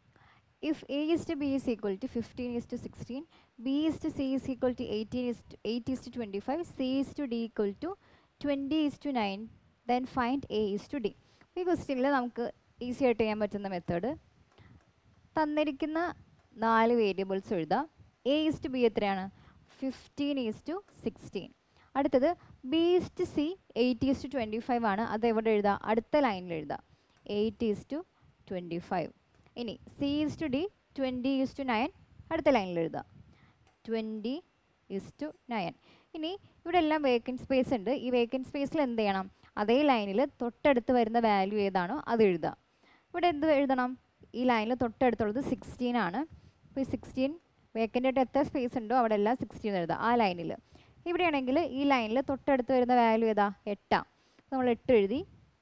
if a is to b is equal to 15 is to 16 b is to c is equal to 18 is to 8 is to 25 c is to d equal to 20 is to 9 then find a is to d ഈ ക്വസ്റ്റ്യനിൽ നമുക്ക് easy ആയിട്ട് ചെയ്യാൻ പറ്റുന്ന method തന്നിരിക്കുന്ന നാല് variables എഴുതാം A is to B എത്രയാണ് ഫിഫ്റ്റീൻ ഈസ് ടു സിക്സ്റ്റീൻ അടുത്തത് B is to C eight is to twenty five ആണ് അത് എവിടെ എഴുതാം അടുത്ത ലൈനിൽ എഴുതാം eight is to twenty five ഇനി C is to D twenty is to nine അടുത്ത ലൈനിൽ എഴുതാം ട്വൻറ്റി ഈസ് ടു നയൻ ഇനി ഇവിടെ എല്ലാം വേക്കൻറ്റ് സ്പേസ് ഉണ്ട് ഈ വേക്കൻറ്റ് സ്പേസിൽ എന്ത് ചെയ്യണം അതേ ലൈനിൽ തൊട്ടടുത്ത് വരുന്ന വാല്യൂ ഏതാണോ അത് എഴുതാം ഇവിടെ എന്ത് എഴുതണം ഈ ലൈനിൽ തൊട്ടടുത്തുള്ളത് സിക്സ്റ്റീൻ ആണ് അപ്പോൾ ഈ സിക്സ്റ്റീൻ വേക്കൻ്റ് ആയിട്ട് എത്ര സ്പേസ് ഉണ്ടോ അവിടെ എല്ലാം സിക്സ്റ്റീൻ എഴുതാം ആ ലൈനിൽ ഇവിടെയാണെങ്കിൽ ഈ ലൈനിൽ തൊട്ടടുത്ത് വരുന്ന വാല്യൂ ഏതാ എട്ടാം നമ്മൾ എട്ട് എഴുതി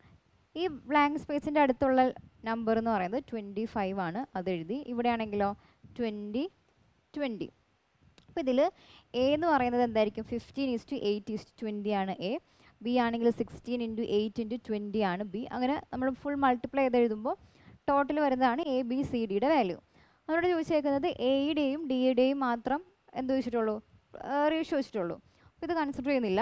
ഈ ബ്ലാങ്ക് സ്പേസിൻ്റെ അടുത്തുള്ള നമ്പർ എന്ന് പറയുന്നത് ട്വൻറ്റി ഫൈവ് ആണ് അത് എഴുതി ഇവിടെയാണെങ്കിലോ ട്വൻറ്റി ട്വൻറ്റി അപ്പോൾ ഇതിൽ എ എന്ന് പറയുന്നത് എന്തായിരിക്കും fifteen is to eight is to twenty ആണ് എ ബി ആണെങ്കിൽ sixteen into eight into twenty ആണ് ബി അങ്ങനെ നമ്മൾ ഫുൾ മൾട്ടിപ്ലൈ ചെയ്ത് എഴുതുമ്പോൾ ടോട്ടൽ വരുന്നതാണ് എ ബി സി ഡിയുടെ വാല്യൂ നമ്മളോട് ചോദിച്ചേക്കുന്നത് എയുടെയും ഡിയുടെയും മാത്രം എന്ത് ചോദിച്ചിട്ടുള്ളൂ റേഷ്യോ ചോദിച്ചിട്ടുള്ളൂ അപ്പോൾ ഇത് കൺസിഡർ ചെയ്യുന്നില്ല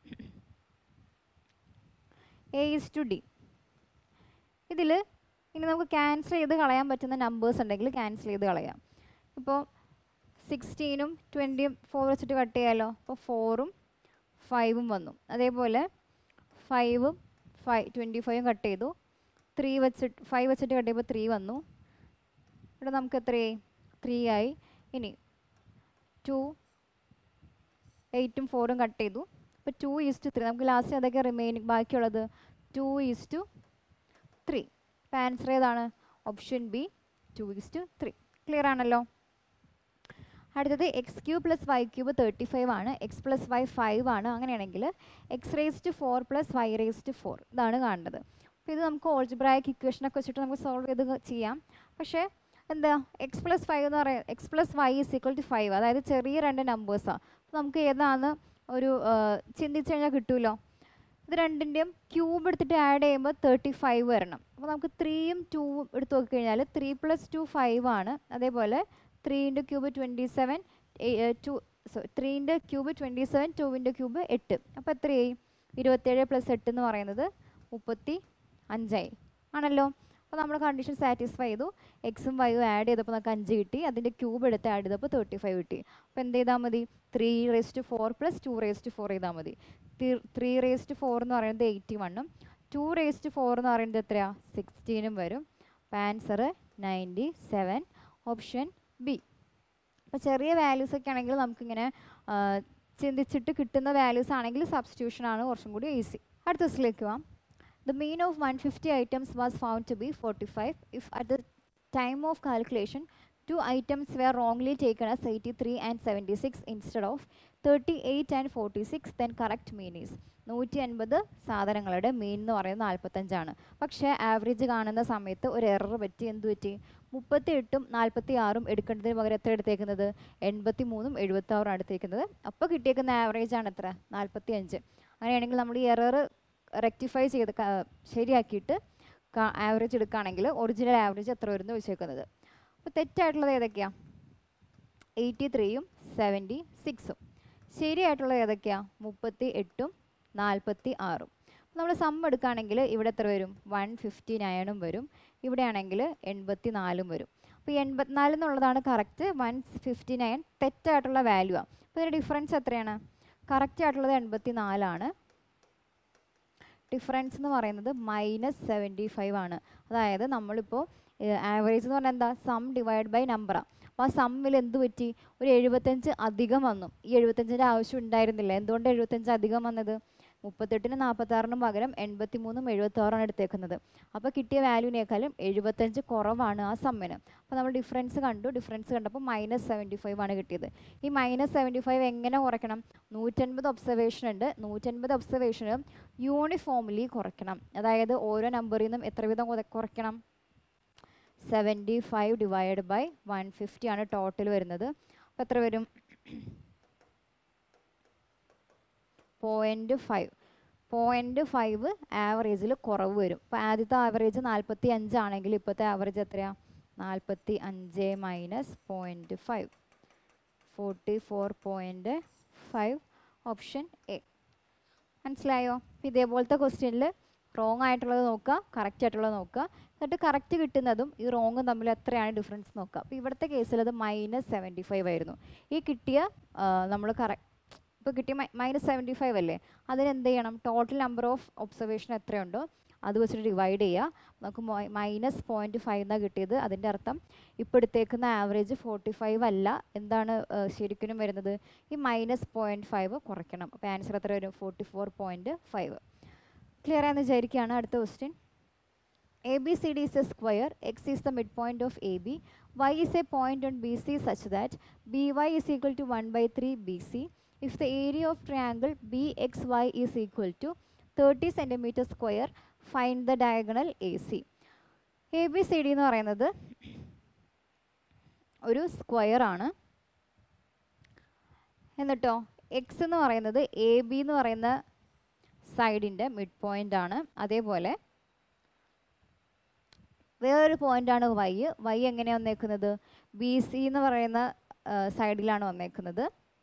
എ ഈസ് ടു ഡി ഇതിൽ ഇനി നമുക്ക് ക്യാൻസൽ ചെയ്ത് കളയാൻ പറ്റുന്ന നമ്പേഴ്സ് ഉണ്ടെങ്കിൽ ക്യാൻസൽ ചെയ്ത് കളയാം ഇപ്പോൾ സിക്സ്റ്റീനും ട്വൻറ്റിയും ഫോർ വെച്ചിട്ട് കട്ട് ചെയ്യാമല്ലോ അപ്പോൾ ഫോറും ഫൈവും വന്നു അതേപോലെ ഫൈവും ഫൈവ് ട്വൻറ്റി ഫൈവും കട്ട് ചെയ്തു ത്രീ വെച്ചിട്ട് ഫൈവ് വെച്ചിട്ട് കട്ട് ചെയ്യുമ്പോൾ ത്രീ വന്നു ഇവിടെ നമുക്ക് എത്രയായി ത്രീ ആയി ഇനി ടു എയ്റ്റും ഫോറും കട്ട് ചെയ്തു അപ്പോൾ ടു ഈസ് ടു ത്രീ നമുക്ക് ലാസ്റ്റ് അതൊക്കെ റിമൈനിങ് ബാക്കിയുള്ളത് ടു ഈസ് ടു ത്രീ അപ്പോൾ ആൻസർ ഏതാണ് option B two is to three clear ആണല്ലോ അടുത്തത് X cube plus Y cube thirty five ആണ് എക്സ് പ്ലസ് വൈ ഫൈവ് ആണ് അങ്ങനെയാണെങ്കിൽ X raise to four plus Y raise to four ഇതാണ് കാണുന്നത് അപ്പോൾ ഇത് നമുക്ക് ഓൾജിബ്രായിക് ഇക്വേഷനൊക്കെ വെച്ചിട്ട് നമുക്ക് സോൾവ് ചെയ്ത് ചെയ്യാം പക്ഷേ എന്താ എക്സ് പ്ലസ് ഫൈവ് എന്ന് പറയുന്നത് X plus Y is equal to five അതായത് ചെറിയ രണ്ട് നമ്പേഴ്സാണ് അപ്പോൾ നമുക്ക് ഏതാണ് ഒരു ചിന്തിച്ച് കഴിഞ്ഞാൽ കിട്ടുമല്ലോ ഇത് രണ്ടിൻ്റെയും ക്യൂബ് എടുത്തിട്ട് ആഡ് ചെയ്യുമ്പോൾ തേർട്ടി ഫൈവ് വരണം അപ്പോൾ നമുക്ക് ത്രീയും ടൂവും എടുത്ത് നോക്കിക്കഴിഞ്ഞാൽ ത്രീ പ്ലസ് ടു ഫൈവ് ആണ് അതേപോലെ three into cube twenty seven two sorry three into cube twenty seven ടൂവിൻ്റെ ക്യൂബ് എട്ട് അപ്പോൾ എത്രയായി ഇരുപത്തേഴ് പ്ലസ് എട്ട് എന്ന് പറയുന്നത് മുപ്പത്തി അഞ്ചായി ആണല്ലോ അപ്പോൾ നമ്മൾ കണ്ടീഷൻ സാറ്റിസ്ഫൈ ചെയ്തു എക്സും വൈയും ആഡ് ചെയ്തപ്പോൾ നമുക്ക് അഞ്ച് കിട്ടി അതിൻ്റെ ക്യൂബ് എടുത്ത് ആഡ് ചെയ്തപ്പോൾ തേർട്ടി ഫൈവ് കിട്ടി അപ്പോൾ എന്ത് ചെയ്താൽ മതി three raise to four plus two raise to four ചെയ്താൽ മതി ത്രീ റേസ് ടു ഫോർ എന്ന് പറയുന്നത് എയ്റ്റി വണ്ണും ടു റേസ് ടു ഫോർ എന്ന് പറയുന്നത് എത്രയാണ് സിക്സ്റ്റീനും വരും അപ്പോൾ answer ninety seven option B അപ്പോൾ ചെറിയ വാല്യൂസ് ഒക്കെ ആണെങ്കിൽ നമുക്കിങ്ങനെ ചിന്തിച്ചിട്ട് കിട്ടുന്ന വാല്യൂസ് ആണെങ്കിൽ സബ്സ്റ്റിറ്റ്യൂഷൻ ആണ് കുറച്ചും കൂടി ഈസി അടുത്ത ദിവസത്തിലേക്ക് പോവാം The mean of 150 items was found to be 45 if at the time of calculation two items were wrongly taken as 83 and 76 instead of 38 and 46 then correct mean is നൂറ്റി അൻപത് സാധനങ്ങളുടെ മീൻ എന്ന് പറയുന്നത് നാൽപ്പത്തഞ്ചാണ് പക്ഷേ ആവറേജ് കാണുന്ന സമയത്ത് ഒരു എറർ പറ്റി എന്ത് പറ്റി മുപ്പത്തി എട്ടും നാൽപ്പത്തി ആറും എടുക്കേണ്ടതിന് പകരം എത്ര എടുത്തേക്കുന്നത് എൺപത്തി മൂന്നും എഴുപത്തി ആറും എടുത്തേക്കുന്നത് അപ്പോൾ കിട്ടിയേക്കുന്ന ആവറേജ് ആണ് എത്ര നാൽപ്പത്തി അഞ്ച് അങ്ങനെയാണെങ്കിൽ നമ്മൾ ഈ എറർ റെക്ടിഫൈ ചെയ്ത് ശരിയാക്കിയിട്ട് ആവറേജ് എടുക്കുകയാണെങ്കിൽ ഒറിജിനൽ ആവറേജ് എത്ര വരുന്നു വെച്ചേക്കുന്നത് അപ്പോൾ തെറ്റായിട്ടുള്ളത് ഏതൊക്കെയാണ് എയ്റ്റി ത്രീയും സെവൻറ്റി സിക്സും ശരിയായിട്ടുള്ളത് ഏതൊക്കെയാണ് മുപ്പത്തി എട്ടും നാൽപ്പത്തി ആറും നമ്മൾ സം എടുക്കുകയാണെങ്കിൽ ഇവിടെ എത്ര വരും വൺ ഫിഫ്റ്റി നയനും വരും ഇവിടെയാണെങ്കിൽ എൺപത്തി നാലും വരും അപ്പോൾ ഈ എൺപത്തിനാല് എന്നുള്ളതാണ് കറക്റ്റ് വൺ ഫിഫ്റ്റി നയൻ തെറ്റായിട്ടുള്ള വാല്യൂ ആണ് അപ്പോൾ ഇതിൻ്റെ ഡിഫറൻസ് എത്രയാണ് കറക്റ്റ് ആയിട്ടുള്ളത് എൺപത്തി നാലാണ് ഡിഫറൻസ് എന്ന് പറയുന്നത് മൈനസ് സെവൻറ്റി ഫൈവ് ആണ് അതായത് നമ്മളിപ്പോൾ ആവറേജ് എന്ന് പറഞ്ഞാൽ എന്താ സം ഡിവൈഡ് ബൈ നമ്പറാണ് അപ്പോൾ ആ സമ്മിൽ എന്ത് പറ്റി ഒരു എഴുപത്തഞ്ച് അധികം വന്നു ഈ എഴുപത്തഞ്ചിൻ്റെ ആവശ്യം ഉണ്ടായിരുന്നില്ല എന്തുകൊണ്ട് എഴുപത്തഞ്ച് അധികം വന്നത് മുപ്പത്തെട്ടിനും നാൽപ്പത്താറിനും പകരം എൺപത്തി മൂന്നും എഴുപത്തി ആറാണ് എടുത്തേക്കുന്നത് അപ്പോൾ കിട്ടിയ വാല്യൂവിനേക്കാളും എഴുപത്തഞ്ച് കുറവാണ് ആ സമ്മിന് അപ്പോൾ നമ്മൾ ഡിഫറൻസ് കണ്ടു ഡിഫറൻസ് കണ്ടപ്പോൾ മൈനസ് സെവൻറ്റി ഫൈവ് ആണ് കിട്ടിയത് ഈ മൈനസ് സെവൻറ്റി ഫൈവ് എങ്ങനെ കുറയ്ക്കണം നൂറ്റൻപത് ഒബ്സർവേഷൻ ഉണ്ട് നൂറ്റൻപത് ഒബ്സർവേഷനും യൂണിഫോംലി കുറയ്ക്കണം അതായത് ഓരോ നമ്പറിൽ നിന്നും എത്ര വീതം കുറയ്ക്കണം seventy five divide by one fifty ആണ് ടോട്ടൽ വരുന്നത് അപ്പോൾ എത്ര വരും പോയിൻറ്റ് ഫൈവ് പോയിൻറ്റ് ഫൈവ് ആവറേജിൽ കുറവ് വരും അപ്പോൾ ആദ്യത്തെ ആവറേജ് നാൽപ്പത്തി അഞ്ചാണെങ്കിൽ ഇപ്പോഴത്തെ ആവറേജ് എത്രയാണ് നാൽപ്പത്തി അഞ്ച് minus point five forty four point five option A മനസ്സിലായോ ഇതേപോലത്തെ ക്വസ്റ്റ്യനിൽ റോങ് ആയിട്ടുള്ളത് നോക്കുക കറക്റ്റ് ആയിട്ടുള്ളത് നോക്കുക എന്നിട്ട് കറക്റ്റ് കിട്ടുന്നതും ഈ റോങ്ങും തമ്മിൽ എത്രയാണ് ഡിഫറൻസ് നോക്കുക അപ്പോൾ ഇവിടുത്തെ കേസിൽ അത് മൈനസ് സെവൻറ്റി ഫൈവ് ആയിരുന്നു ഈ കിട്ടിയ നമ്മൾ കറക്റ്റ് ഇപ്പോൾ കിട്ടിയ മൈനസ് സെവൻറ്റി ഫൈവ് അല്ലേ അതിന് എന്ത് ചെയ്യണം ടോട്ടൽ നമ്പർ ഓഫ് ഒബ്സർവേഷൻ എത്രയുണ്ടോ അത് വെച്ചിട്ട് ഡിവൈഡ് ചെയ്യുക നമുക്ക് മൈനസ് പോയിൻറ്റ് ഫൈവ് എന്നാണ് കിട്ടിയത് അതിൻ്റെ അർത്ഥം ഇപ്പോൾ എടുത്തേക്കുന്ന ആവറേജ് ഫോർട്ടി ഫൈവ് അല്ല എന്താണ് ശരിക്കും വരുന്നത് ഈ മൈനസ് പോയിൻറ്റ് ഫൈവ് കുറയ്ക്കണം അപ്പോൾ ആൻസർ എത്ര വരും forty four point five clear ആയെന്ന് വിചാരിക്കുകയാണ് അടുത്ത question A B C D is a square X is the mid point of A B Y is a point on B C such that B Y is equal to one by three B C if the area of triangle B X Y is equal to thirty centimetre square find the diagonal A C A B C D എന്ന് പറയുന്നത് ഒരു square ആണ് എന്നിട്ടോ X എന്ന് പറയുന്നത് A B എന്ന് പറയുന്ന സൈഡിൻ്റെ mid point ആണ് അതേപോലെ വേറൊരു പോയിന്റാണ് വൈ വൈ എങ്ങനെയാണ് വന്നേക്കുന്നത് ബി സി എന്ന് പറയുന്ന സൈഡിലാണ് വന്നേക്കുന്നത്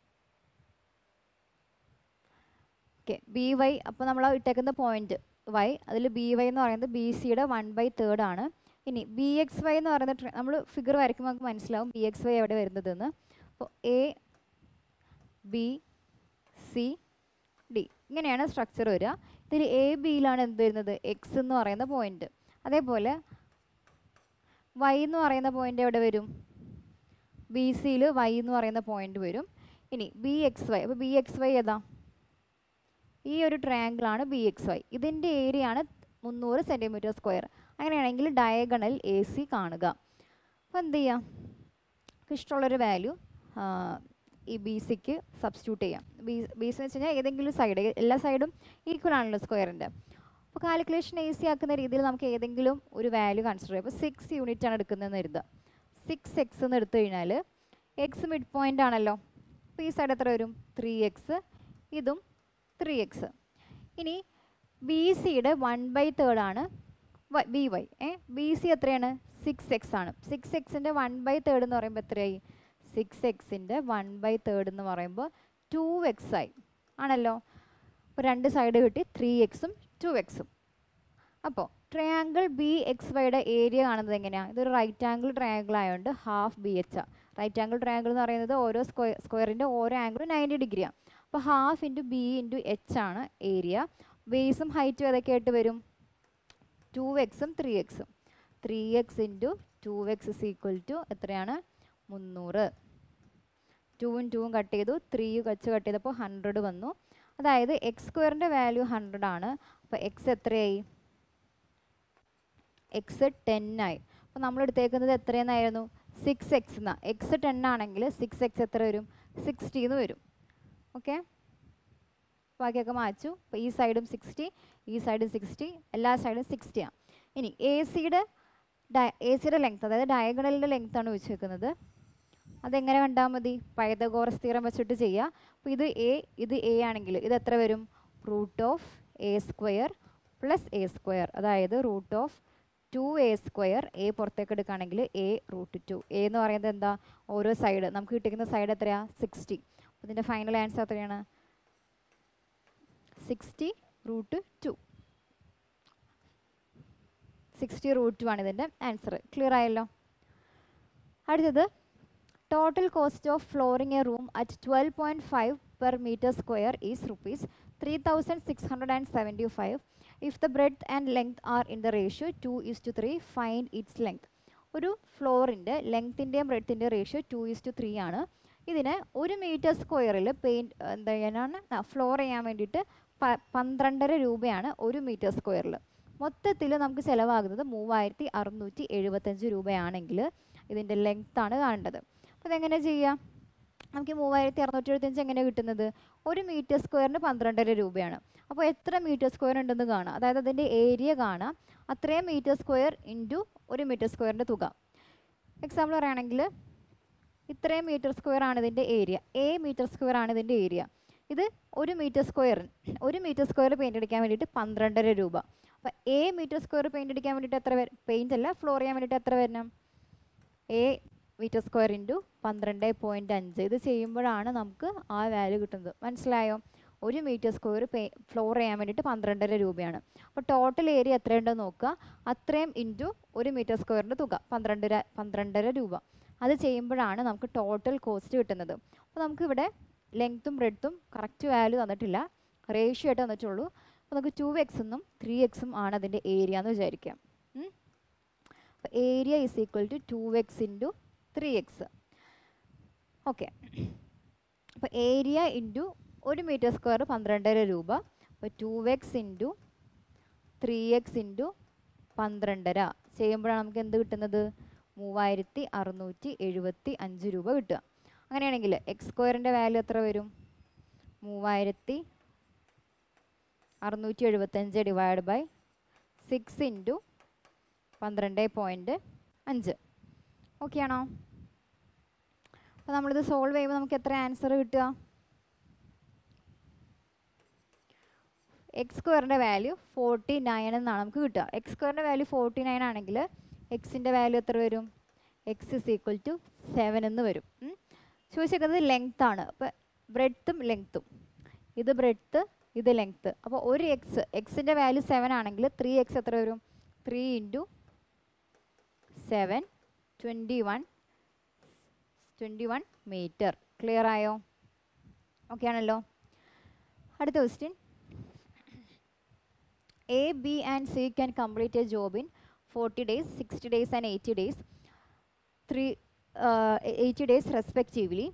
ഓക്കെ ബി വൈ അപ്പോൾ നമ്മൾ ഇട്ടേക്കുന്ന പോയിന്റ് വൈ അതിൽ ബി വൈ എന്ന് പറയുന്നത് ബി സിയുടെ വൺ ബൈ തേർഡ് ആണ് ഇനി ബി എക്സ് വൈ എന്ന് പറയുന്ന നമ്മൾ ഫിഗർ വരയ്ക്കുമ്പോൾ നമുക്ക് മനസ്സിലാവും ബി എക്സ് വൈ എവിടെ വരുന്നതെന്ന് അപ്പോൾ എ ബി സി ഡി ഇങ്ങനെയാണ് സ്ട്രക്ചർ വരിക ഇതിൽ എ ബിയിലാണ് എന്ത് വരുന്നത് എക്സ് എന്ന് പറയുന്ന പോയിന്റ് അതേപോലെ വൈ എന്ന് പറയുന്ന പോയിന്റ് എവിടെ വരും ബി സിയിൽ വൈ എന്ന് പറയുന്ന പോയിന്റ് വരും ഇനി ബി എക്സ് വൈ അപ്പോൾ ബി എക്സ് വൈ ഏതാ ഈ ഒരു ട്രയാങ്കിൾ ആണ് ബി എക്സ് വൈ ഇതിൻ്റെ ഏരിയ ആണ് മുന്നൂറ് സെൻറ്റിമീറ്റർ സ്ക്വയർ അങ്ങനെയാണെങ്കിൽ ഡയഗണൽ എ സി കാണുക അപ്പോൾ എന്ത് ചെയ്യാം നമുക്ക് ഇഷ്ടമുള്ളൊരു വാല്യൂ ഈ ബി സിക്ക് സബ്സ്റ്റിറ്റ്യൂട്ട് ചെയ്യാം ബി ബി സി എന്ന് വെച്ച് കഴിഞ്ഞാൽ ഏതെങ്കിലും സൈഡ് എല്ലാ സൈഡും ഈക്വൽ ആണല്ലോ സ്ക്വയറിൻ്റെ അപ്പോൾ കാൽക്കുലേഷൻ ഈസി ആക്കുന്ന രീതിയിൽ നമുക്ക് ഏതെങ്കിലും ഒരു വാല്യൂ കൺസിഡർ ചെയ്യാം അപ്പോൾ സിക്സ് യൂണിറ്റ് ആണ് എടുക്കുന്നതെന്ന് കരുതുക സിക്സ് എക്സ് എന്ന് എടുത്തു കഴിഞ്ഞാൽ എക്സ് മിഡ് പോയിൻ്റ് ആണല്ലോ അപ്പോൾ ഈ സൈഡ് എത്ര വരും ത്രീ എക്സ് ഇതും ത്രീ എക്സ് ഇനി ബി സിയുടെ വൺ ബൈ തേർഡ് ആണ് B Y A B C എത്രയാണ് സിക്സ് എക്സ് ആണ് സിക്സ് എക്സിൻ്റെ വൺ ബൈ തേർഡ് എന്ന് പറയുമ്പോൾ എത്രയായി സിക്സ് എക്സിൻ്റെ വൺ ബൈ തേർഡ് എന്ന് പറയുമ്പോൾ ടു എക്സ് ആയി ആണല്ലോ അപ്പോൾ രണ്ട് സൈഡ് കിട്ടി ത്രീ എക്സും ടു എക്സും അപ്പോൾ ട്രയാങ്കിൾ ബി എക്സ് വൈയുടെ ഏരിയ കാണുന്നത് എങ്ങനെയാണ് ഇതൊരു റൈറ്റ് ആംഗിൾ ട്രയാങ്കിൾ ആയതുകൊണ്ട് ഹാഫ് ബി എച്ച് ആ റൈറ്റ് ആംഗിൾ ട്രയാങ്കിൾ എന്ന് പറയുന്നത് ഓരോ സ്ക്വയർ സ്ക്വയറിൻ്റെ ഓരോ ആംഗിളും നയൻറ്റി ഡിഗ്രിയാണ് അപ്പോൾ half into B into H ആണ് ഏരിയ ബേസും ഹൈറ്റും ഏതൊക്കെ ആയിട്ട് വരും ടു എക്സും ത്രീ എക്സും three X into two X is equal to എത്രയാണ് മുന്നൂറ് ടൂവും ടൂവും കട്ട് ചെയ്തു ത്രീ വെച്ച് കട്ട് ചെയ്തപ്പോൾ ഹൺഡ്രഡ് വന്നു അതായത് എക്സ് സ്ക്വയറിൻ്റെ വാല്യൂ ഹൺഡ്രഡ് ആണ് അപ്പോൾ എക്സ് എത്രയായി എക്സ് ടെൻ ആയി അപ്പോൾ നമ്മൾ എടുത്തേക്കുന്നത് എത്രയെന്നായിരുന്നു സിക്സ് എക്സ് എന്നാ എക്സ് ടെൻ ആണെങ്കിൽ സിക്സ് എക്സ് എത്ര വരും സിക്സ്റ്റി എന്ന് വരും ഓക്കെ ബാക്കിയൊക്കെ മാച്ചു അപ്പോൾ ഈ സൈഡും സിക്സ്റ്റി ഈ സൈഡും സിക്സ്റ്റി എല്ലാ സൈഡും സിക്സ്റ്റിയാണ് ഇനി എ സിയുടെ ഡയ എ സിയുടെ ലെങ്ത് അതായത് ഡയഗണലിൻ്റെ ലെങ്ത് ആണ് വെച്ചേക്കുന്നത് അതെങ്ങനെ കണ്ടാൽ മതി പൈതഗോറസ് തീരം വെച്ചിട്ട് ചെയ്യുക അപ്പോൾ ഇത് എ ഇത് എ ആണെങ്കിൽ ഇത് എത്ര വരും root of A square plus A square അതായത് root of two A square A പുറത്തേക്ക് എടുക്കുകയാണെങ്കിൽ എ റൂട്ട് ടു എ എന്ന് പറയുന്നത് എന്താ ഓരോ സൈഡ് നമുക്ക് കിട്ടിക്കുന്ന സൈഡ് എത്രയാണ് സിക്സ്റ്റി അപ്പോൾ ഇതിൻ്റെ ഫൈനൽ ആൻസർ എത്രയാണ് sixty root two sixty root two ആണ് ഇതിൻ്റെ ആൻസർ ക്ലിയർ ആയല്ലോ അടുത്തത് total cost of flooring a room at twelve point five per metre square is rupees three thousand six hundred and seventy five if the breadth and length are in the ratio two is to three fine its length ഒരു ഫ്ലോറിൻ്റെ ലെങ്ത്തിൻ്റെയും ബ്രെഡത്തിൻ്റെയും ratio two is to three ആണ് ഇതിന് ഒരു metre സ്ക്വയറിൽ paint എന്താ ചെയ്യാനാണ് ഫ്ലോർ ചെയ്യാൻ വേണ്ടിയിട്ട് പ പന്ത്രണ്ടര രൂപയാണ് ഒരു മീറ്റർ സ്ക്വയറിൽ മൊത്തത്തിൽ നമുക്ക് ചിലവാകുന്നത് മൂവായിരത്തി അറുന്നൂറ്റി എഴുപത്തഞ്ച് രൂപയാണെങ്കിൽ ഇതിൻ്റെ ലെങ്ത്താണ് കാണേണ്ടത് അപ്പോൾ ഇതെങ്ങനെ ചെയ്യാം നമുക്ക് മൂവായിരത്തി അറുന്നൂറ്റി എഴുപത്തഞ്ച് എങ്ങനെ കിട്ടുന്നത് ഒരു മീറ്റർ സ്ക്വയറിന് പന്ത്രണ്ടര രൂപയാണ് അപ്പോൾ എത്ര മീറ്റർ സ്ക്വയർ ഉണ്ടെന്ന് കാണാം അതായത് അതിൻ്റെ ഏരിയ കാണാം അത്രയും മീറ്റർ സ്ക്വയർ ഇൻറ്റു ഒരു മീറ്റർ സ്ക്വയറിൻ്റെ തുക എക്സാമ്പിൾ പറയുകയാണെങ്കിൽ ഇത്രയും മീറ്റർ സ്ക്വയർ ആണ് ഇതിൻ്റെ ഏരിയ എ മീറ്റർ സ്ക്വയർ ആണ് ഇതിൻ്റെ ഏരിയ ഇത് ഒരു മീറ്റർ സ്ക്വയർ ഒരു മീറ്റർ സ്ക്വയർ പെയിൻ്റ് അടിക്കാൻ വേണ്ടിയിട്ട് പന്ത്രണ്ടര രൂപ അപ്പോൾ എ മീറ്റർ സ്ക്വയർ പെയിൻ്റ് അടിക്കാൻ വേണ്ടിയിട്ട് എത്ര വരും പെയിൻ്റ് അല്ല ഫ്ലോർ ചെയ്യാൻ വേണ്ടിയിട്ട് എത്ര വരണം എ മീറ്റർ സ്ക്വയർ ഇൻറ്റു പന്ത്രണ്ട് പോയിൻറ്റ് അഞ്ച് ഇത് ചെയ്യുമ്പോഴാണ് നമുക്ക് ആ വാല്യൂ കിട്ടുന്നത് മനസ്സിലായോ ഒരു മീറ്റർ സ്ക്വയർ പേ ഫ്ലോർ ചെയ്യാൻ വേണ്ടിയിട്ട് പന്ത്രണ്ടര രൂപയാണ് അപ്പോൾ ടോട്ടൽ ഏരിയ എത്രയുണ്ടെന്ന് നോക്കുക അത്രയും ഇൻറ്റു ഒരു മീറ്റർ സ്ക്വയറിൻ്റെ തുക പന്ത്രണ്ടര പന്ത്രണ്ടര രൂപ അത് ചെയ്യുമ്പോഴാണ് നമുക്ക് ടോട്ടൽ കോസ്റ്റ് കിട്ടുന്നത് അപ്പോൾ നമുക്കിവിടെ ലെങ്ത്തും ബ്രെഡ്ത്തും കറക്റ്റ് വാല്യൂ തന്നിട്ടില്ല റേഷ്യോ ആയിട്ട് തന്നിട്ടുള്ളൂ അപ്പോൾ നമുക്ക് ടു എക്സ് എന്നും ത്രീ എക്സും ആണ് അതിൻ്റെ ഏരിയ എന്ന് വിചാരിക്കാം അപ്പോൾ area is equal to two x into three x okay അപ്പോൾ ഏരിയ ഇൻറ്റു ഒരു മീറ്റർ സ്ക്വയർ പന്ത്രണ്ടര രൂപ അപ്പോൾ two x into three X into പന്ത്രണ്ടര ചെയ്യുമ്പോഴാണ് നമുക്ക് എന്ത് കിട്ടുന്നത് മൂവായിരത്തി അറുന്നൂറ്റി എഴുപത്തി അഞ്ച് രൂപ കിട്ടുക അങ്ങനെയാണെങ്കിൽ എക്സ് സ്ക്വയറിൻ്റെ വാല്യൂ എത്ര വരും മൂവായിരത്തി അറുന്നൂറ്റി എഴുപത്തഞ്ച് ഡിവൈഡ് ബൈ സിക്സ് ഇൻറ്റു പന്ത്രണ്ട് പോയിൻറ്റ് അഞ്ച് ഓക്കെ ആണോ അപ്പോൾ നമ്മളിത് സോൾവ് ചെയ്യുമ്പോൾ നമുക്ക് എത്ര ആൻസർ കിട്ടുക എക്സ് സ്ക്വയറിൻ്റെ വാല്യൂ ഫോർട്ടി നയൻ എന്നാണ് നമുക്ക് കിട്ടുക എക്സ് സ്ക്വയറിൻ്റെ വാല്യൂ ഫോർട്ടി നയൻ ആണെങ്കിൽ എക്സിൻ്റെ വാല്യൂ എത്ര വരും x is equal to seven എന്ന് വരും ചോദിച്ചേക്കുന്നത് ലെങ്ത് ആണ് അപ്പോൾ ബ്രെഡ്ത്തും ലെങ്ത്തും ഇത് ബ്രെഡ്ത്ത് ഇത് ലെങ്ത്ത് അപ്പോൾ ഒരു എക്സ് എക്സിൻ്റെ വാല്യൂ സെവൻ ആണെങ്കിൽ ത്രീ എക്സ് എത്ര വരും three into seven twenty one twenty one meter clear ആയോ ഓക്കെ ആണല്ലോ അടുത്ത question A B and C can complete a job in forty days sixty days and eighty days three eighty days respectively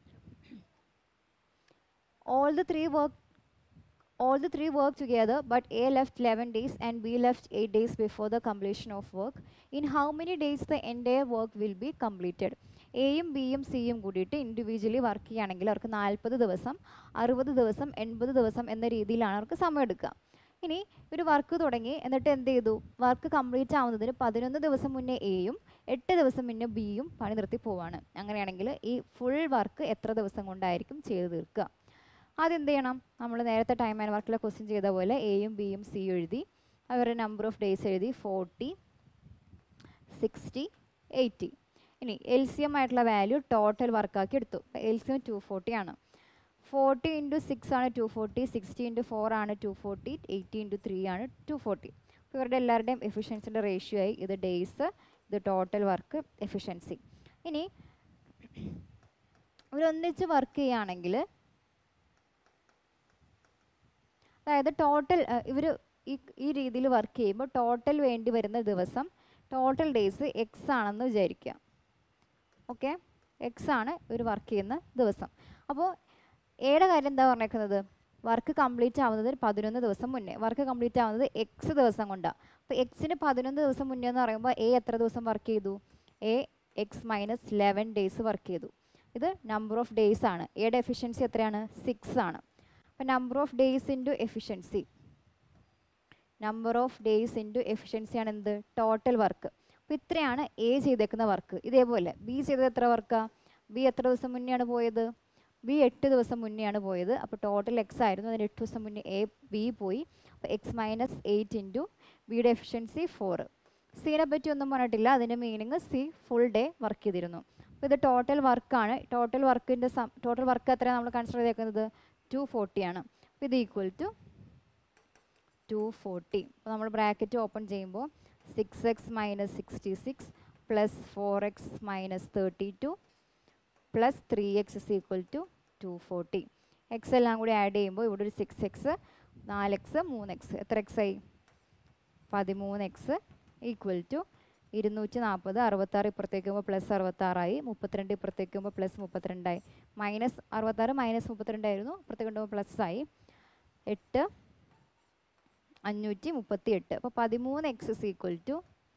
all the three work all the three work together but a left 11 days and b left 8 days before the completion of work in how many days the entire work will be completed എയും ബിയും സിയും കൂടിയിട്ട് individually work ചെയ്യുകയാണെങ്കിൽ അവർക്ക് നാൽപ്പത് ദിവസം അറുപത് ദിവസം എൺപത് ദിവസം എന്ന രീതിയിലാണ് അവർക്ക് സമയം എടുക്കുക ഇനി ഒരു വർക്ക് തുടങ്ങി എന്നിട്ട് എന്ത് ചെയ്തു വർക്ക് കംപ്ലീറ്റ് ആവുന്നതിന് പതിനൊന്ന് ദിവസം മുന്നേ എയും എട്ട് ദിവസം മുന്നേ ബിയും പണി നിർത്തി പോവാണ് അങ്ങനെയാണെങ്കിൽ ഈ ഫുൾ വർക്ക് എത്ര ദിവസം കൊണ്ടായിരിക്കും ചെയ്ത് തീർക്കുക ആദ്യം എന്ത് ചെയ്യണം നമ്മൾ നേരത്തെ ടൈം ആൻഡ് വർക്കിലെ ക്വസ്റ്റ്യൻ ചെയ്ത പോലെ എയും ബിയും സിയും എഴുതി അവരുടെ നമ്പർ ഓഫ് ഡേയ്സ് എഴുതി ഫോർട്ടി സിക്സ്റ്റി എയ്റ്റി ഇനി എൽ സി എം ആയിട്ടുള്ള വാല്യൂ ടോട്ടൽ വർക്കാക്കി എടുത്തു L C M two forty ആണ് ഫോർട്ടി ഇൻറ്റു സിക്സ് ആണ് two forty sixty into four ആണ് two forty eighty into three ആണ് ടു ഫോർട്ടി അപ്പോൾ ഇവരുടെ എല്ലാവരുടെയും എഫിഷ്യൻസിൻ്റെ റേഷ്യോ ആയി ഇത് ഡേയ്സ് ഇത് ടോട്ടൽ വർക്ക് എഫിഷ്യൻസി ഇനി ഇവരൊന്നിച്ച് വർക്ക് ചെയ്യുകയാണെങ്കിൽ അതായത് ടോട്ടൽ ഇവർ ഈ ഈ രീതിയിൽ വർക്ക് ചെയ്യുമ്പോൾ ടോട്ടൽ വേണ്ടി വരുന്ന ദിവസം ടോട്ടൽ ഡേയ്സ് എക്സ് ആണെന്ന് വിചാരിക്കുക ഓക്കെ എക്സ് ആണ് ഇവർ വർക്ക് ചെയ്യുന്ന ദിവസം അപ്പോൾ എയുടെ കാര്യം എന്താ പറഞ്ഞേക്കുന്നത് വർക്ക് കംപ്ലീറ്റ് ആവുന്നത് പതിനൊന്ന് ദിവസം മുന്നേ വർക്ക് കംപ്ലീറ്റ് ആവുന്നത് എക്സ് ദിവസം കൊണ്ടാണ് അപ്പോൾ എക്സിന് പതിനൊന്ന് ദിവസം മുന്നേ എന്ന് പറയുമ്പോൾ എ എത്ര ദിവസം വർക്ക് ചെയ്തു A x minus eleven days work ചെയ്തു ഇത് നമ്പർ ഓഫ് ഡേയ്സ് ആണ് എയുടെ എഫിഷ്യൻസി എത്രയാണ് സിക്സ് ആണ് അപ്പോൾ number of days into efficiency number of days into efficiency ആണ് എന്ത് ടോട്ടൽ വർക്ക് അപ്പോൾ ഇത്രയാണ് എ ചെയ്തേക്കുന്ന വർക്ക് ഇതേപോലെ ബി ചെയ്തത് എത്ര വർക്കാണ് ബി എത്ര ദിവസം മുന്നെയാണ് പോയത് ബി എട്ട് ദിവസം മുന്നെയാണ് പോയത് അപ്പോൾ ടോട്ടൽ എക്സ് ആയിരുന്നു അതിന് എട്ട് ദിവസം മുന്നേ എ ബി പോയി അപ്പോൾ എക്സ് മൈനസ് എയ്റ്റ് ഇൻറ്റു ബിയുടെ എഫിഷ്യൻസി ഫോർ സീനെ പറ്റി ഒന്നും പറഞ്ഞിട്ടില്ല അതിൻ്റെ meaning C full day work ചെയ്തിരുന്നു അപ്പോൾ ഇത് ടോട്ടൽ വർക്കാണ് ടോട്ടൽ വർക്കിൻ്റെ സം ടോട്ടൽ വർക്ക് എത്രയാണ് നമ്മൾ കൺസിഡർ ചെയ്തേക്കുന്നത് ടു ഫോർട്ടി ആണ് അപ്പോൾ ഇത് ഈക്വൽ ടു ടു ഫോർട്ടി അപ്പോൾ നമ്മൾ ബ്രാക്കറ്റ് ഓപ്പൺ ചെയ്യുമ്പോൾ six x minus sixty six plus four x minus thirty two plus three x is equal to two forty x എല്ലാം കൂടി ആഡ് ചെയ്യുമ്പോൾ ഇവിടെ ഒരു സിക്സ് എക്സ് നാല് എക്സ് മൂന്ന് എക്സ് എത്ര എക്സ് ആയി പതിമൂന്ന് എക്സ് ഈക്വൽ ടു ഇരുന്നൂറ്റി നാൽപ്പത് അറുപത്താറ് ഇപ്പുറത്തേക്ക് പോകുമ്പോൾ പ്ലസ് അറുപത്താറായി മുപ്പത്തിരണ്ട് ഇപ്പുറത്തേക്ക് പോകുമ്പോൾ പ്ലസ് മുപ്പത്തിരണ്ടായി മൈനസ് അറുപത്താറ് മൈനസ് മുപ്പത്തിരണ്ടായിരുന്നു ഇപ്പുറത്തേക്ക് കൊണ്ടുപോകുമ്പോൾ പ്ലസ് ആയി എട്ട് അഞ്ഞൂറ്റി മുപ്പത്തി എട്ട് അപ്പോൾ പതിമൂന്ന് എക്സ് ഇസ് ഈക്വൽ ടു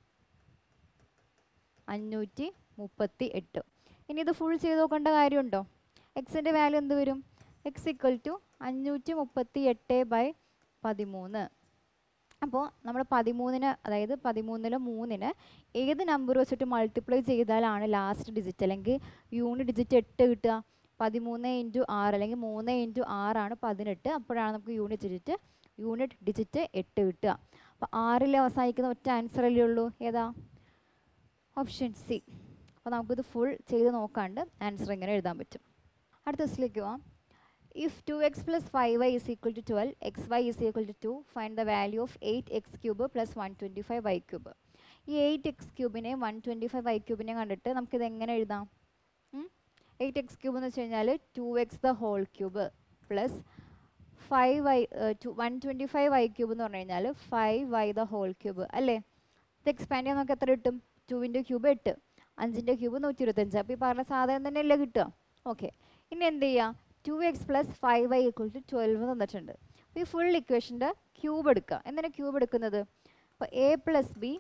അഞ്ഞൂറ്റി മുപ്പത്തി എട്ട് ഇനി ഇത് ഫുൾ ചെയ്ത് നോക്കേണ്ട കാര്യമുണ്ടോ എക്സിൻ്റെ വാല്യൂ എന്ത് വരും എക്സ് ഈക്വൽ ടു അഞ്ഞൂറ്റി മുപ്പത്തി എട്ട് ബൈ പതിമൂന്ന് അപ്പോൾ നമ്മൾ പതിമൂന്നിന് അതായത് പതിമൂന്നില് മൂന്നിന് ഏത് നമ്പർ വെച്ചിട്ട് മൾട്ടിപ്ലൈ ചെയ്താലാണ് ലാസ്റ്റ് ഡിജിറ്റ് അല്ലെങ്കിൽ യൂണിറ്റ് ഡിജിറ്റ് എട്ട് കിട്ടുക പതിമൂന്ന് ഇൻറ്റു ആറ് അല്ലെങ്കിൽ മൂന്ന് ഇൻറ്റു ആറാണ് പതിനെട്ട് അപ്പോഴാണ് നമുക്ക് യൂണിറ്റ് ഡിജിറ്റ് യൂണിറ്റ് ഡിജിറ്റ് എട്ട് കിട്ടുക അപ്പോൾ ആറിൽ അവസാനിക്കുന്ന ഒറ്റ ആൻസർ അല്ലേ ഉള്ളൂ ഏതാ ഓപ്ഷൻ സി അപ്പോൾ നമുക്കിത് ഫുൾ ചെയ്ത് നോക്കാണ്ട് ആൻസർ ഇങ്ങനെ എഴുതാൻ പറ്റും അടുത്ത ദിവസത്തിലേക്ക് പോവാം if two x plus five y is equal to twelve x y is equal to two find the value of eight x cube plus one twenty five y cube ഈ eight x ക്യൂബിനെ one twenty five y ക്യൂബിനെ കണ്ടിട്ട് നമുക്കിത് എങ്ങനെ എഴുതാം eight x cube എന്ന് വെച്ച് കഴിഞ്ഞാൽ two x the whole cube plus five y two one twenty five y cube എന്ന് പറഞ്ഞു കഴിഞ്ഞാൽ five y the whole cube അല്ലേ ഇത് എക്സ്പാൻഡ് ചെയ്യാൻ നമുക്ക് എത്ര കിട്ടും ടുവിൻ്റെ ക്യൂബ് എട്ട് അഞ്ചിൻ്റെ ക്യൂബ് നൂറ്റി ഇരുപത്തഞ്ച് അപ്പോൾ ഈ പറഞ്ഞ സാധനം തന്നെയല്ലേ കിട്ടുക ഓക്കെ ഇനി എന്ത് ചെയ്യുക two x plus five y equal to twelve തന്നിട്ടുണ്ട് അപ്പോൾ ഈ ഫുൾ ഇക്വേഷൻ്റെ ക്യൂബ് എടുക്കുക എന്തിനാണ് ക്യൂബ് എടുക്കുന്നത് അപ്പോൾ A plus B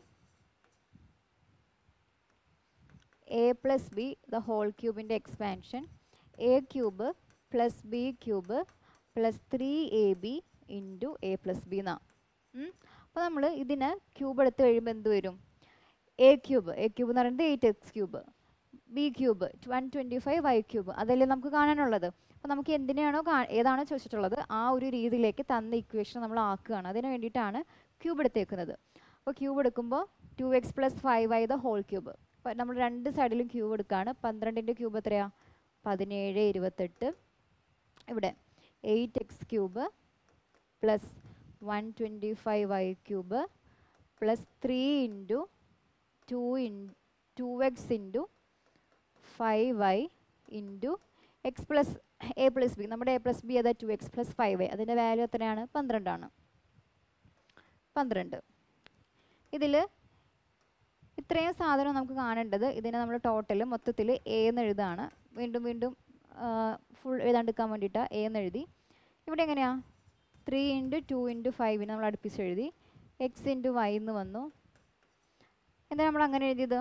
A plus B the whole ക്യൂബിൻ്റെ expansion A cube plus B cube plus three A B into A plus B എന്നാണ് അപ്പോൾ നമ്മൾ ഇതിന് ക്യൂബ് എടുത്ത് കഴിയുമ്പോൾ എന്ത് വരും എ ക്യൂബ് എ ക്യൂബ് എന്ന് പറയുന്നത് eight x cube B cube one twenty five y cube അതല്ലേ നമുക്ക് കാണാനുള്ളത് അപ്പോൾ നമുക്ക് എന്തിനാണോ ഏതാണോ ചോദിച്ചിട്ടുള്ളത് ആ ഒരു രീതിയിലേക്ക് തന്ന ഇക്വേഷൻ നമ്മൾ ആക്കുകയാണ് അതിന് വേണ്ടിയിട്ടാണ് ക്യൂബ് എടുത്തേക്കുന്നത് അപ്പോൾ ക്യൂബ് എടുക്കുമ്പോൾ two x plus five y the whole cube അപ്പോൾ നമ്മൾ രണ്ട് സൈഡിലും ക്യൂബ് എടുക്കുകയാണ് പന്ത്രണ്ടിൻ്റെ ക്യൂബ് എത്രയാണ് പതിനേഴ് ഇരുപത്തെട്ട് ഇവിടെ eight x cube plus one twenty five y cube plus three into two in two x into five y into x plus A plus B നമ്മുടെ എ പ്ലസ് ബി അതാ two x plus five y അതിൻ്റെ value എത്രയാണ് പന്ത്രണ്ടാണ് പന്ത്രണ്ട് ഇതിൽ ഇത്രയും സാധനം നമുക്ക് കാണേണ്ടത് ഇതിനെ നമ്മൾ ടോട്ടൽ മൊത്തത്തിൽ എ എന്ന് എഴുതാണ് വീണ്ടും വീണ്ടും ഫുൾ എഴുതാണ്ടിരിക്കാൻ വേണ്ടിയിട്ടാണ് എ എന്ന് എഴുതി ഇവിടെ എങ്ങനെയാണ് ത്രീ ഇൻറ്റു ടു ഇൻറ്റു ഫൈവിന് നമ്മൾ അടുപ്പിച്ച് എഴുതി എക്സ് ഇൻറ്റു വൈ എന്ന് വന്നു എന്താ നമ്മൾ അങ്ങനെ എഴുതിയത്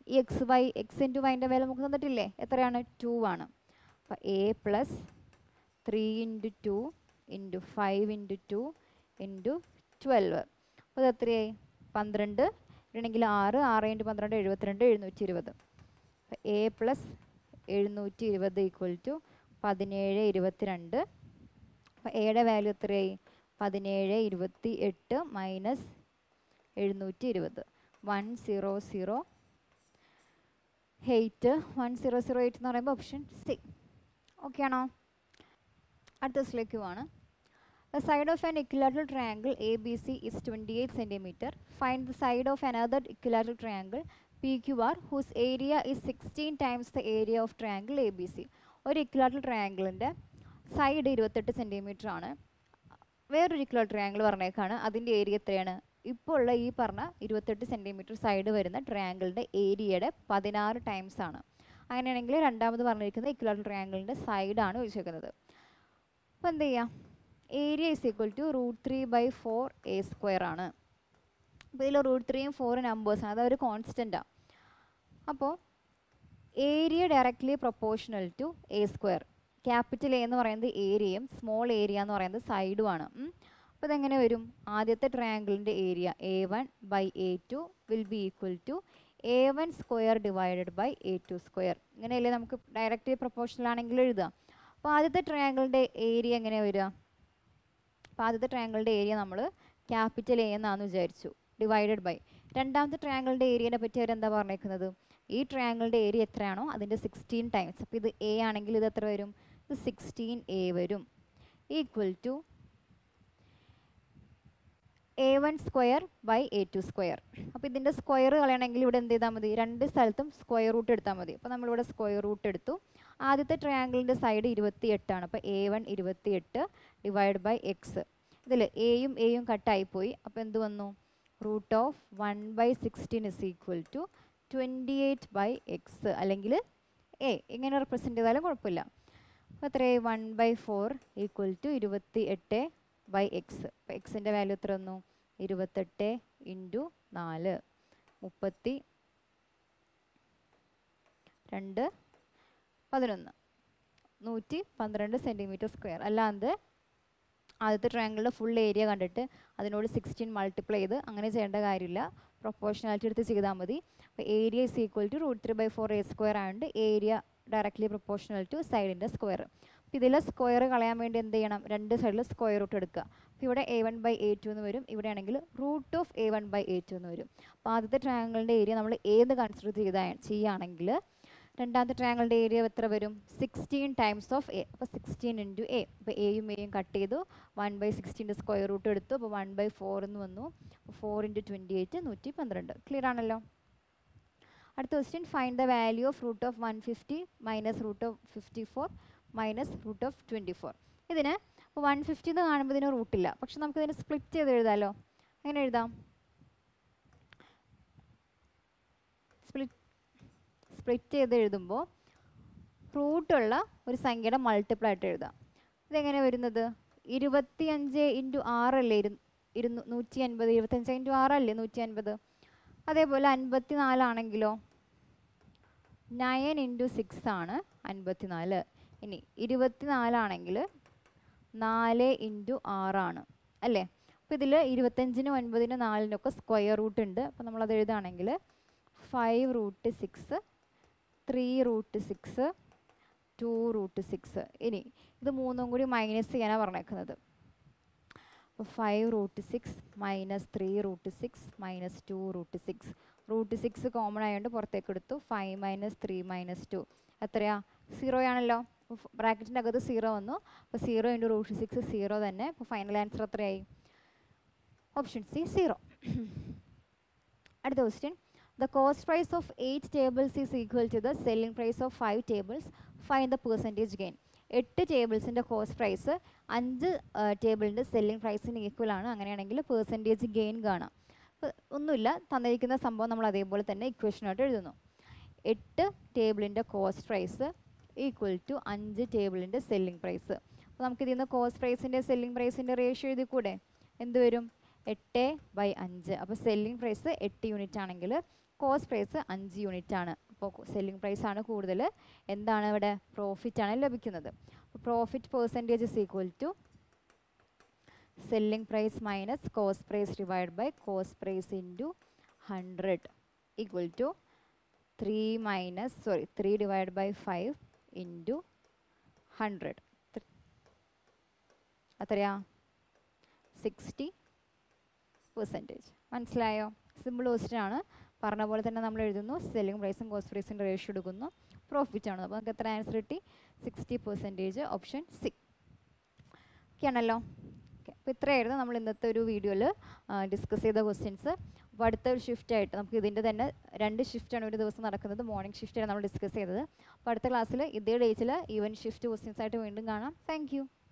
ഈ എക്സ് വൈ എക്സ് ഇൻറ്റു വൈൻ്റെ വില നമുക്ക് തന്നിട്ടില്ലേ എത്രയാണ് ടു ആണ് അപ്പോൾ A plus three into two into five into two into twelve അപ്പോൾ ഇത് എത്രയായി പന്ത്രണ്ട് ഇടണമെങ്കിൽ ആറ് ആറ് ഇൻറ്റു പന്ത്രണ്ട് എഴുപത്തിരണ്ട് എഴുന്നൂറ്റി ഇരുപത് അപ്പോൾ എ പ്ലസ് എഴുന്നൂറ്റി ഇരുപത് ഈക്വൽ ടു പതിനേഴ് ഇരുപത്തിരണ്ട് അപ്പോൾ എയുടെ വാല്യൂ എത്രയായി പതിനേഴ് ഇരുപത്തി എട്ട് മൈനസ് എഴുന്നൂറ്റി ഇരുപത് one zero zero eight one zero zero eight എന്ന് പറയുമ്പോൾ ഓപ്ഷൻ സി ഓക്കെ ആണോ അടുത്ത ദിവസത്തിലേക്ക് പോവാണ് The side of an equilateral triangle ABC is 28 centimeter. Find the side of another equilateral triangle PQR whose area is 16 times the area of triangle ABC. ഒരു equilateral ട്രയാങ്കിളിൻ്റെ side ഇരുപത്തെട്ട് centimeter ആണ് വേറൊരു equilateral triangle പറഞ്ഞേക്കാണ് അതിൻ്റെ area എത്രയാണ് ഇപ്പോൾ ഉള്ള ഈ പറഞ്ഞ ഇരുപത്തെട്ട് സെൻറ്റിമീറ്റർ സൈഡ് വരുന്ന ട്രയാങ്കിളിൻ്റെ ഏരിയയുടെ പതിനാറ് ടൈംസ് ആണ് അങ്ങനെയാണെങ്കിൽ രണ്ടാമത് പറഞ്ഞിരിക്കുന്നത് ഇക്വിലാറ്ററൽ ട്രയാങ്കിളിൻ്റെ സൈഡാണ് ചോദിച്ചേക്കുന്നത് അപ്പോൾ എന്ത് ചെയ്യാം area is equal to root three by four A square ആണ് അപ്പോൾ ഇതിൽ റൂട്ട് ത്രീയും ഫോറും നമ്പേഴ്സാണ് അതൊരു കോൺസ്റ്റൻറ്റാണ് അപ്പോൾ area directly proportional to A square capital A എന്ന് പറയുന്നത് ഏരിയയും സ്മോൾ ഏരിയ എന്ന് പറയുന്നത് സൈഡുമാണ് അപ്പോൾ ഇതെങ്ങനെ വരും ആദ്യത്തെ ട്രയാങ്കിളിൻ്റെ area A one by A two will be equal to A one square divided by A two square ഇങ്ങനെയല്ലേ നമുക്ക് ഡയറക്റ്റ്ലി പ്രൊപ്പോർഷണൽ ആണെങ്കിൽ എഴുതാം അപ്പോൾ ആദ്യത്തെ ട്രയാങ്കിളിൻ്റെ ഏരിയ എങ്ങനെ വരിക അപ്പോൾ ആദ്യത്തെ ട്രയാങ്കിളിൻ്റെ ഏരിയ നമ്മൾ ക്യാപിറ്റൽ എ എന്നാന്ന് വിചാരിച്ചു ഡിവൈഡഡ് ബൈ രണ്ടാമത്തെ ട്രയാങ്കിളിൻ്റെ ഏരിയനെ പറ്റി അവരെന്താ പറഞ്ഞേക്കുന്നത് ഈ ട്രയാങ്കിളിൻ്റെ ഏരിയ എത്രയാണോ അതിൻ്റെ സിക്സ്റ്റീൻ ടൈംസ് അപ്പോൾ ഇത് എ ആണെങ്കിൽ ഇത് എത്ര വരും ഇത് സിക്സ്റ്റീൻ എ വരും equal to A one square by A two square അപ്പോൾ ഇതിൻ്റെ സ്ക്വയർ കളയണമെങ്കിൽ ഇവിടെ എന്ത് ചെയ്താൽ മതി രണ്ട് സ്ഥലത്തും സ്ക്വയർ റൂട്ട് എടുത്താൽ മതി അപ്പോൾ നമ്മളിവിടെ സ്ക്വയർ റൂട്ട് എടുത്തു ആദ്യത്തെ ട്രയാങ്കിളിൻ്റെ സൈഡ് ഇരുപത്തി എട്ടാണ് അപ്പോൾ എ വൺ ഇരുപത്തി എട്ട് ഡിവൈഡ് ബൈ എക്സ് ഇതിൽ എയും എയും കട്ടായിപ്പോയി അപ്പോൾ എന്ത് വന്നു root of one by sixteen is equal to twenty eight by x അല്ലെങ്കിൽ എ ഇങ്ങനെ റെപ്രസെൻ്റ് ചെയ്താലും കുഴപ്പമില്ല അപ്പോൾ എത്രയായി one by four equal to ഇരുപത്തി എട്ട് ബൈ എക്സ് അപ്പോൾ എക്സിൻ്റെ വാല്യൂ എത്ര വന്നു ഇരുപത്തെട്ട് ഇൻറ്റു നാല് മുപ്പത്തി രണ്ട് പതിനൊന്ന് നൂറ്റി പന്ത്രണ്ട് സെൻറ്റിമീറ്റർ സ്ക്വയർ അല്ലാണ്ട് ആദ്യത്തെ ട്രയാങ്കിളിൻ്റെ ഫുൾ ഏരിയ കണ്ടിട്ട് അതിനോട് സിക്സ്റ്റീൻ മൾട്ടിപ്ലൈ ചെയ്ത് അങ്ങനെ ചെയ്യേണ്ട കാര്യമില്ല പ്രൊപ്പോർഷണാലിറ്റി എടുത്ത് ചെയ്താൽ മതി അപ്പോൾ area is equal to root three by four A square ആയതുകൊണ്ട് ഏരിയ ഡയറക്ട്ലി പ്രൊപ്പോർഷണൽ ടു സൈഡിൻ്റെ സ്ക്വയർ അപ്പോൾ ഇതിലെ സ്ക്വയർ കളയാൻ വേണ്ടി എന്ത് ചെയ്യണം രണ്ട് സൈഡിൽ സ്ക്വയർ റൂട്ട് എടുക്കുക അപ്പോൾ ഇവിടെ A one by A two എന്ന് വരും ഇവിടെ ആണെങ്കിൽ root of A one by A two എന്ന് വരും അപ്പോൾ ആദ്യത്തെ ട്രയാങ്കിളിൻ്റെ ഏരിയ നമ്മൾ ഏത് കൺസിഡർ ചെയ്താ ചെയ്യുകയാണെങ്കിൽ രണ്ടാമത്തെ ട്രയാങ്കിളിൻ്റെ ഏരിയ എത്ര വരും സിക്സ്റ്റീൻ ടൈംസ് ഓഫ് എ അപ്പോൾ സിക്സ്റ്റീൻ ഇൻറ്റു എ അപ്പോൾ എയും എയും കട്ട് ചെയ്തു വൺ ബൈ സിക്സ്റ്റീൻ്റെ സ്ക്വയർ റൂട്ട് എടുത്തു അപ്പോൾ വൺ ബൈ ഫോർ എന്ന് വന്നു ഫോർ ഇൻറ്റു ട്വൻറ്റി എയ്റ്റ് നൂറ്റി പന്ത്രണ്ട് ക്ലിയർ ആണല്ലോ അടുത്ത question find the value of root of one fifty minus root of fifty four minus root of twenty four ഇതിന് ഇപ്പോൾ വൺ ഫിഫ്റ്റി എന്ന് കാണുമ്പോൾ ഇതിന് റൂട്ടില്ല പക്ഷെ നമുക്കിതിനെ സ്പ്ലിറ്റ് ചെയ്ത് എഴുതാമല്ലോ എങ്ങനെ എഴുതാം സ്പ്ലിറ്റ് സ്പ്ലിറ്റ് ചെയ്ത് എഴുതുമ്പോൾ റൂട്ടുള്ള ഒരു സംഖ്യയുടെ മൾട്ടിപ്പിൾ ആയിട്ട് എഴുതാം ഇതെങ്ങനെ വരുന്നത് ഇരുപത്തിയഞ്ച് ഇൻറ്റു ആറല്ലേ ഇരു ഇരുന്നൂ നൂറ്റി അൻപത് ഇരുപത്തഞ്ച് ഇൻറ്റു ആറല്ലേ നൂറ്റി അൻപത് അതേപോലെ അൻപത്തി നാലാണെങ്കിലോ നയൻ ഇൻറ്റു സിക്സ് ആണ് അൻപത്തി നാല് ഇനി ഇരുപത്തിനാലാണെങ്കിൽ നാല് ഇൻറ്റു ആറാണ് അല്ലേ അപ്പോൾ ഇതിൽ ഇരുപത്തഞ്ചിനും ഒൻപതിനും നാലിനും ഒക്കെ സ്ക്വയർ റൂട്ട് ഉണ്ട് അപ്പോൾ നമ്മളത് എഴുതുകയാണെങ്കിൽ five root six three root six two root six ഇനി ഇത് മൂന്നും കൂടി മൈനസ് ചെയ്യാനാണ് പറഞ്ഞേക്കുന്നത് അപ്പോൾ five root six minus three root six minus two root six root six common ആയതുകൊണ്ട് പുറത്തേക്ക് എടുത്തു five minus three minus two എത്രയാ സീറോ ആണല്ലോ ബ്രാക്കറ്റിൻ്റെ അകത്ത് സീറോ വന്നു അപ്പോൾ zero into root six zero തന്നെ അപ്പോൾ ഫൈനൽ ആൻസർ എത്രയായി ഓപ്ഷൻ സി സീറോ അടുത്ത question The cost price of 8 tables is equal to the selling price of 5 tables. Find the percentage gain. എട്ട് ടേബിൾസിൻ്റെ കോസ്റ്റ് പ്രൈസ് അഞ്ച് ടേബിളിൻ്റെ selling പ്രൈസിന് equal ആണ് അങ്ങനെയാണെങ്കിൽ പെർസെൻറ്റേജ് ഗെയിൻ കാണാം അപ്പോൾ ഒന്നുമില്ല തന്നിരിക്കുന്ന സംഭവം നമ്മൾ അതേപോലെ തന്നെ ഇക്വേഷനായിട്ട് എഴുതുന്നു എട്ട് ടേബിളിൻ്റെ കോസ്റ്റ് പ്രൈസ് ഈക്വൽ ടു അഞ്ച് ടേബിളിൻ്റെ സെല്ലിംഗ് പ്രൈസ് അപ്പോൾ നമുക്ക് ഇതിൽ നിന്ന് കോസ്റ്റ് പ്രൈസിൻ്റെ സെല്ലിംഗ് പ്രൈസിൻ്റെ റേഷ്യോ എഴുതി കൂടെ എന്ത് വരും എട്ട് ബൈ അഞ്ച് അപ്പോൾ സെല്ലിംഗ് പ്രൈസ് എട്ട് യൂണിറ്റ് ആണെങ്കിൽ കോസ്റ്റ് പ്രൈസ് അഞ്ച് യൂണിറ്റ് ആണ് അപ്പോൾ സെല്ലിംഗ് പ്രൈസ് ആണ് കൂടുതൽ എന്താണ് ഇവിടെ പ്രോഫിറ്റ് ആണ് ലഭിക്കുന്നത് profit percentage is equal to selling price minus cost price divide by cost price into hundred equal to three minus sorry three divide by five into hundred എത്രയാ sixty percentage മനസ്സിലായോ simple question ആണ് പറഞ്ഞ പോലെ തന്നെ നമ്മൾ എഴുതുന്നു selling പ്രൈസും cost പ്രൈസിൻ്റെ റേഷ്യോ എടുക്കുന്നു പ്രോഫിറ്റ് ആണ് അപ്പോൾ നമുക്ക് എത്ര ആൻസർ കിട്ടി sixty percentage option C okay ആണല്ലോ ഓക്കെ അപ്പോൾ ഇത്രയായിരുന്നു നമ്മൾ ഇന്നത്തെ ഒരു വീഡിയോയിൽ ഡിസ്കസ് ചെയ്ത ക്വസ്റ്റ്യൻസ് അപ്പോൾ അടുത്ത ഒരു ഷിഫ്റ്റ് ആയിട്ട് നമുക്ക് ഇതിൻ്റെ തന്നെ രണ്ട് ഷിഫ്റ്റാണ് ഒരു ദിവസം നടക്കുന്നത് മോർണിംഗ് ഷിഫ്റ്റാണ് നമ്മൾ ഡിസ്കസ് ചെയ്തത് അപ്പോൾ അടുത്ത ക്ലാസ്സിൽ ഇതേ ഡേറ്റിൽ ഈവൻ ഷിഫ്റ്റ് ക്വസ്റ്റ്യൻസ് ആയിട്ട് വീണ്ടും കാണാം താങ്ക്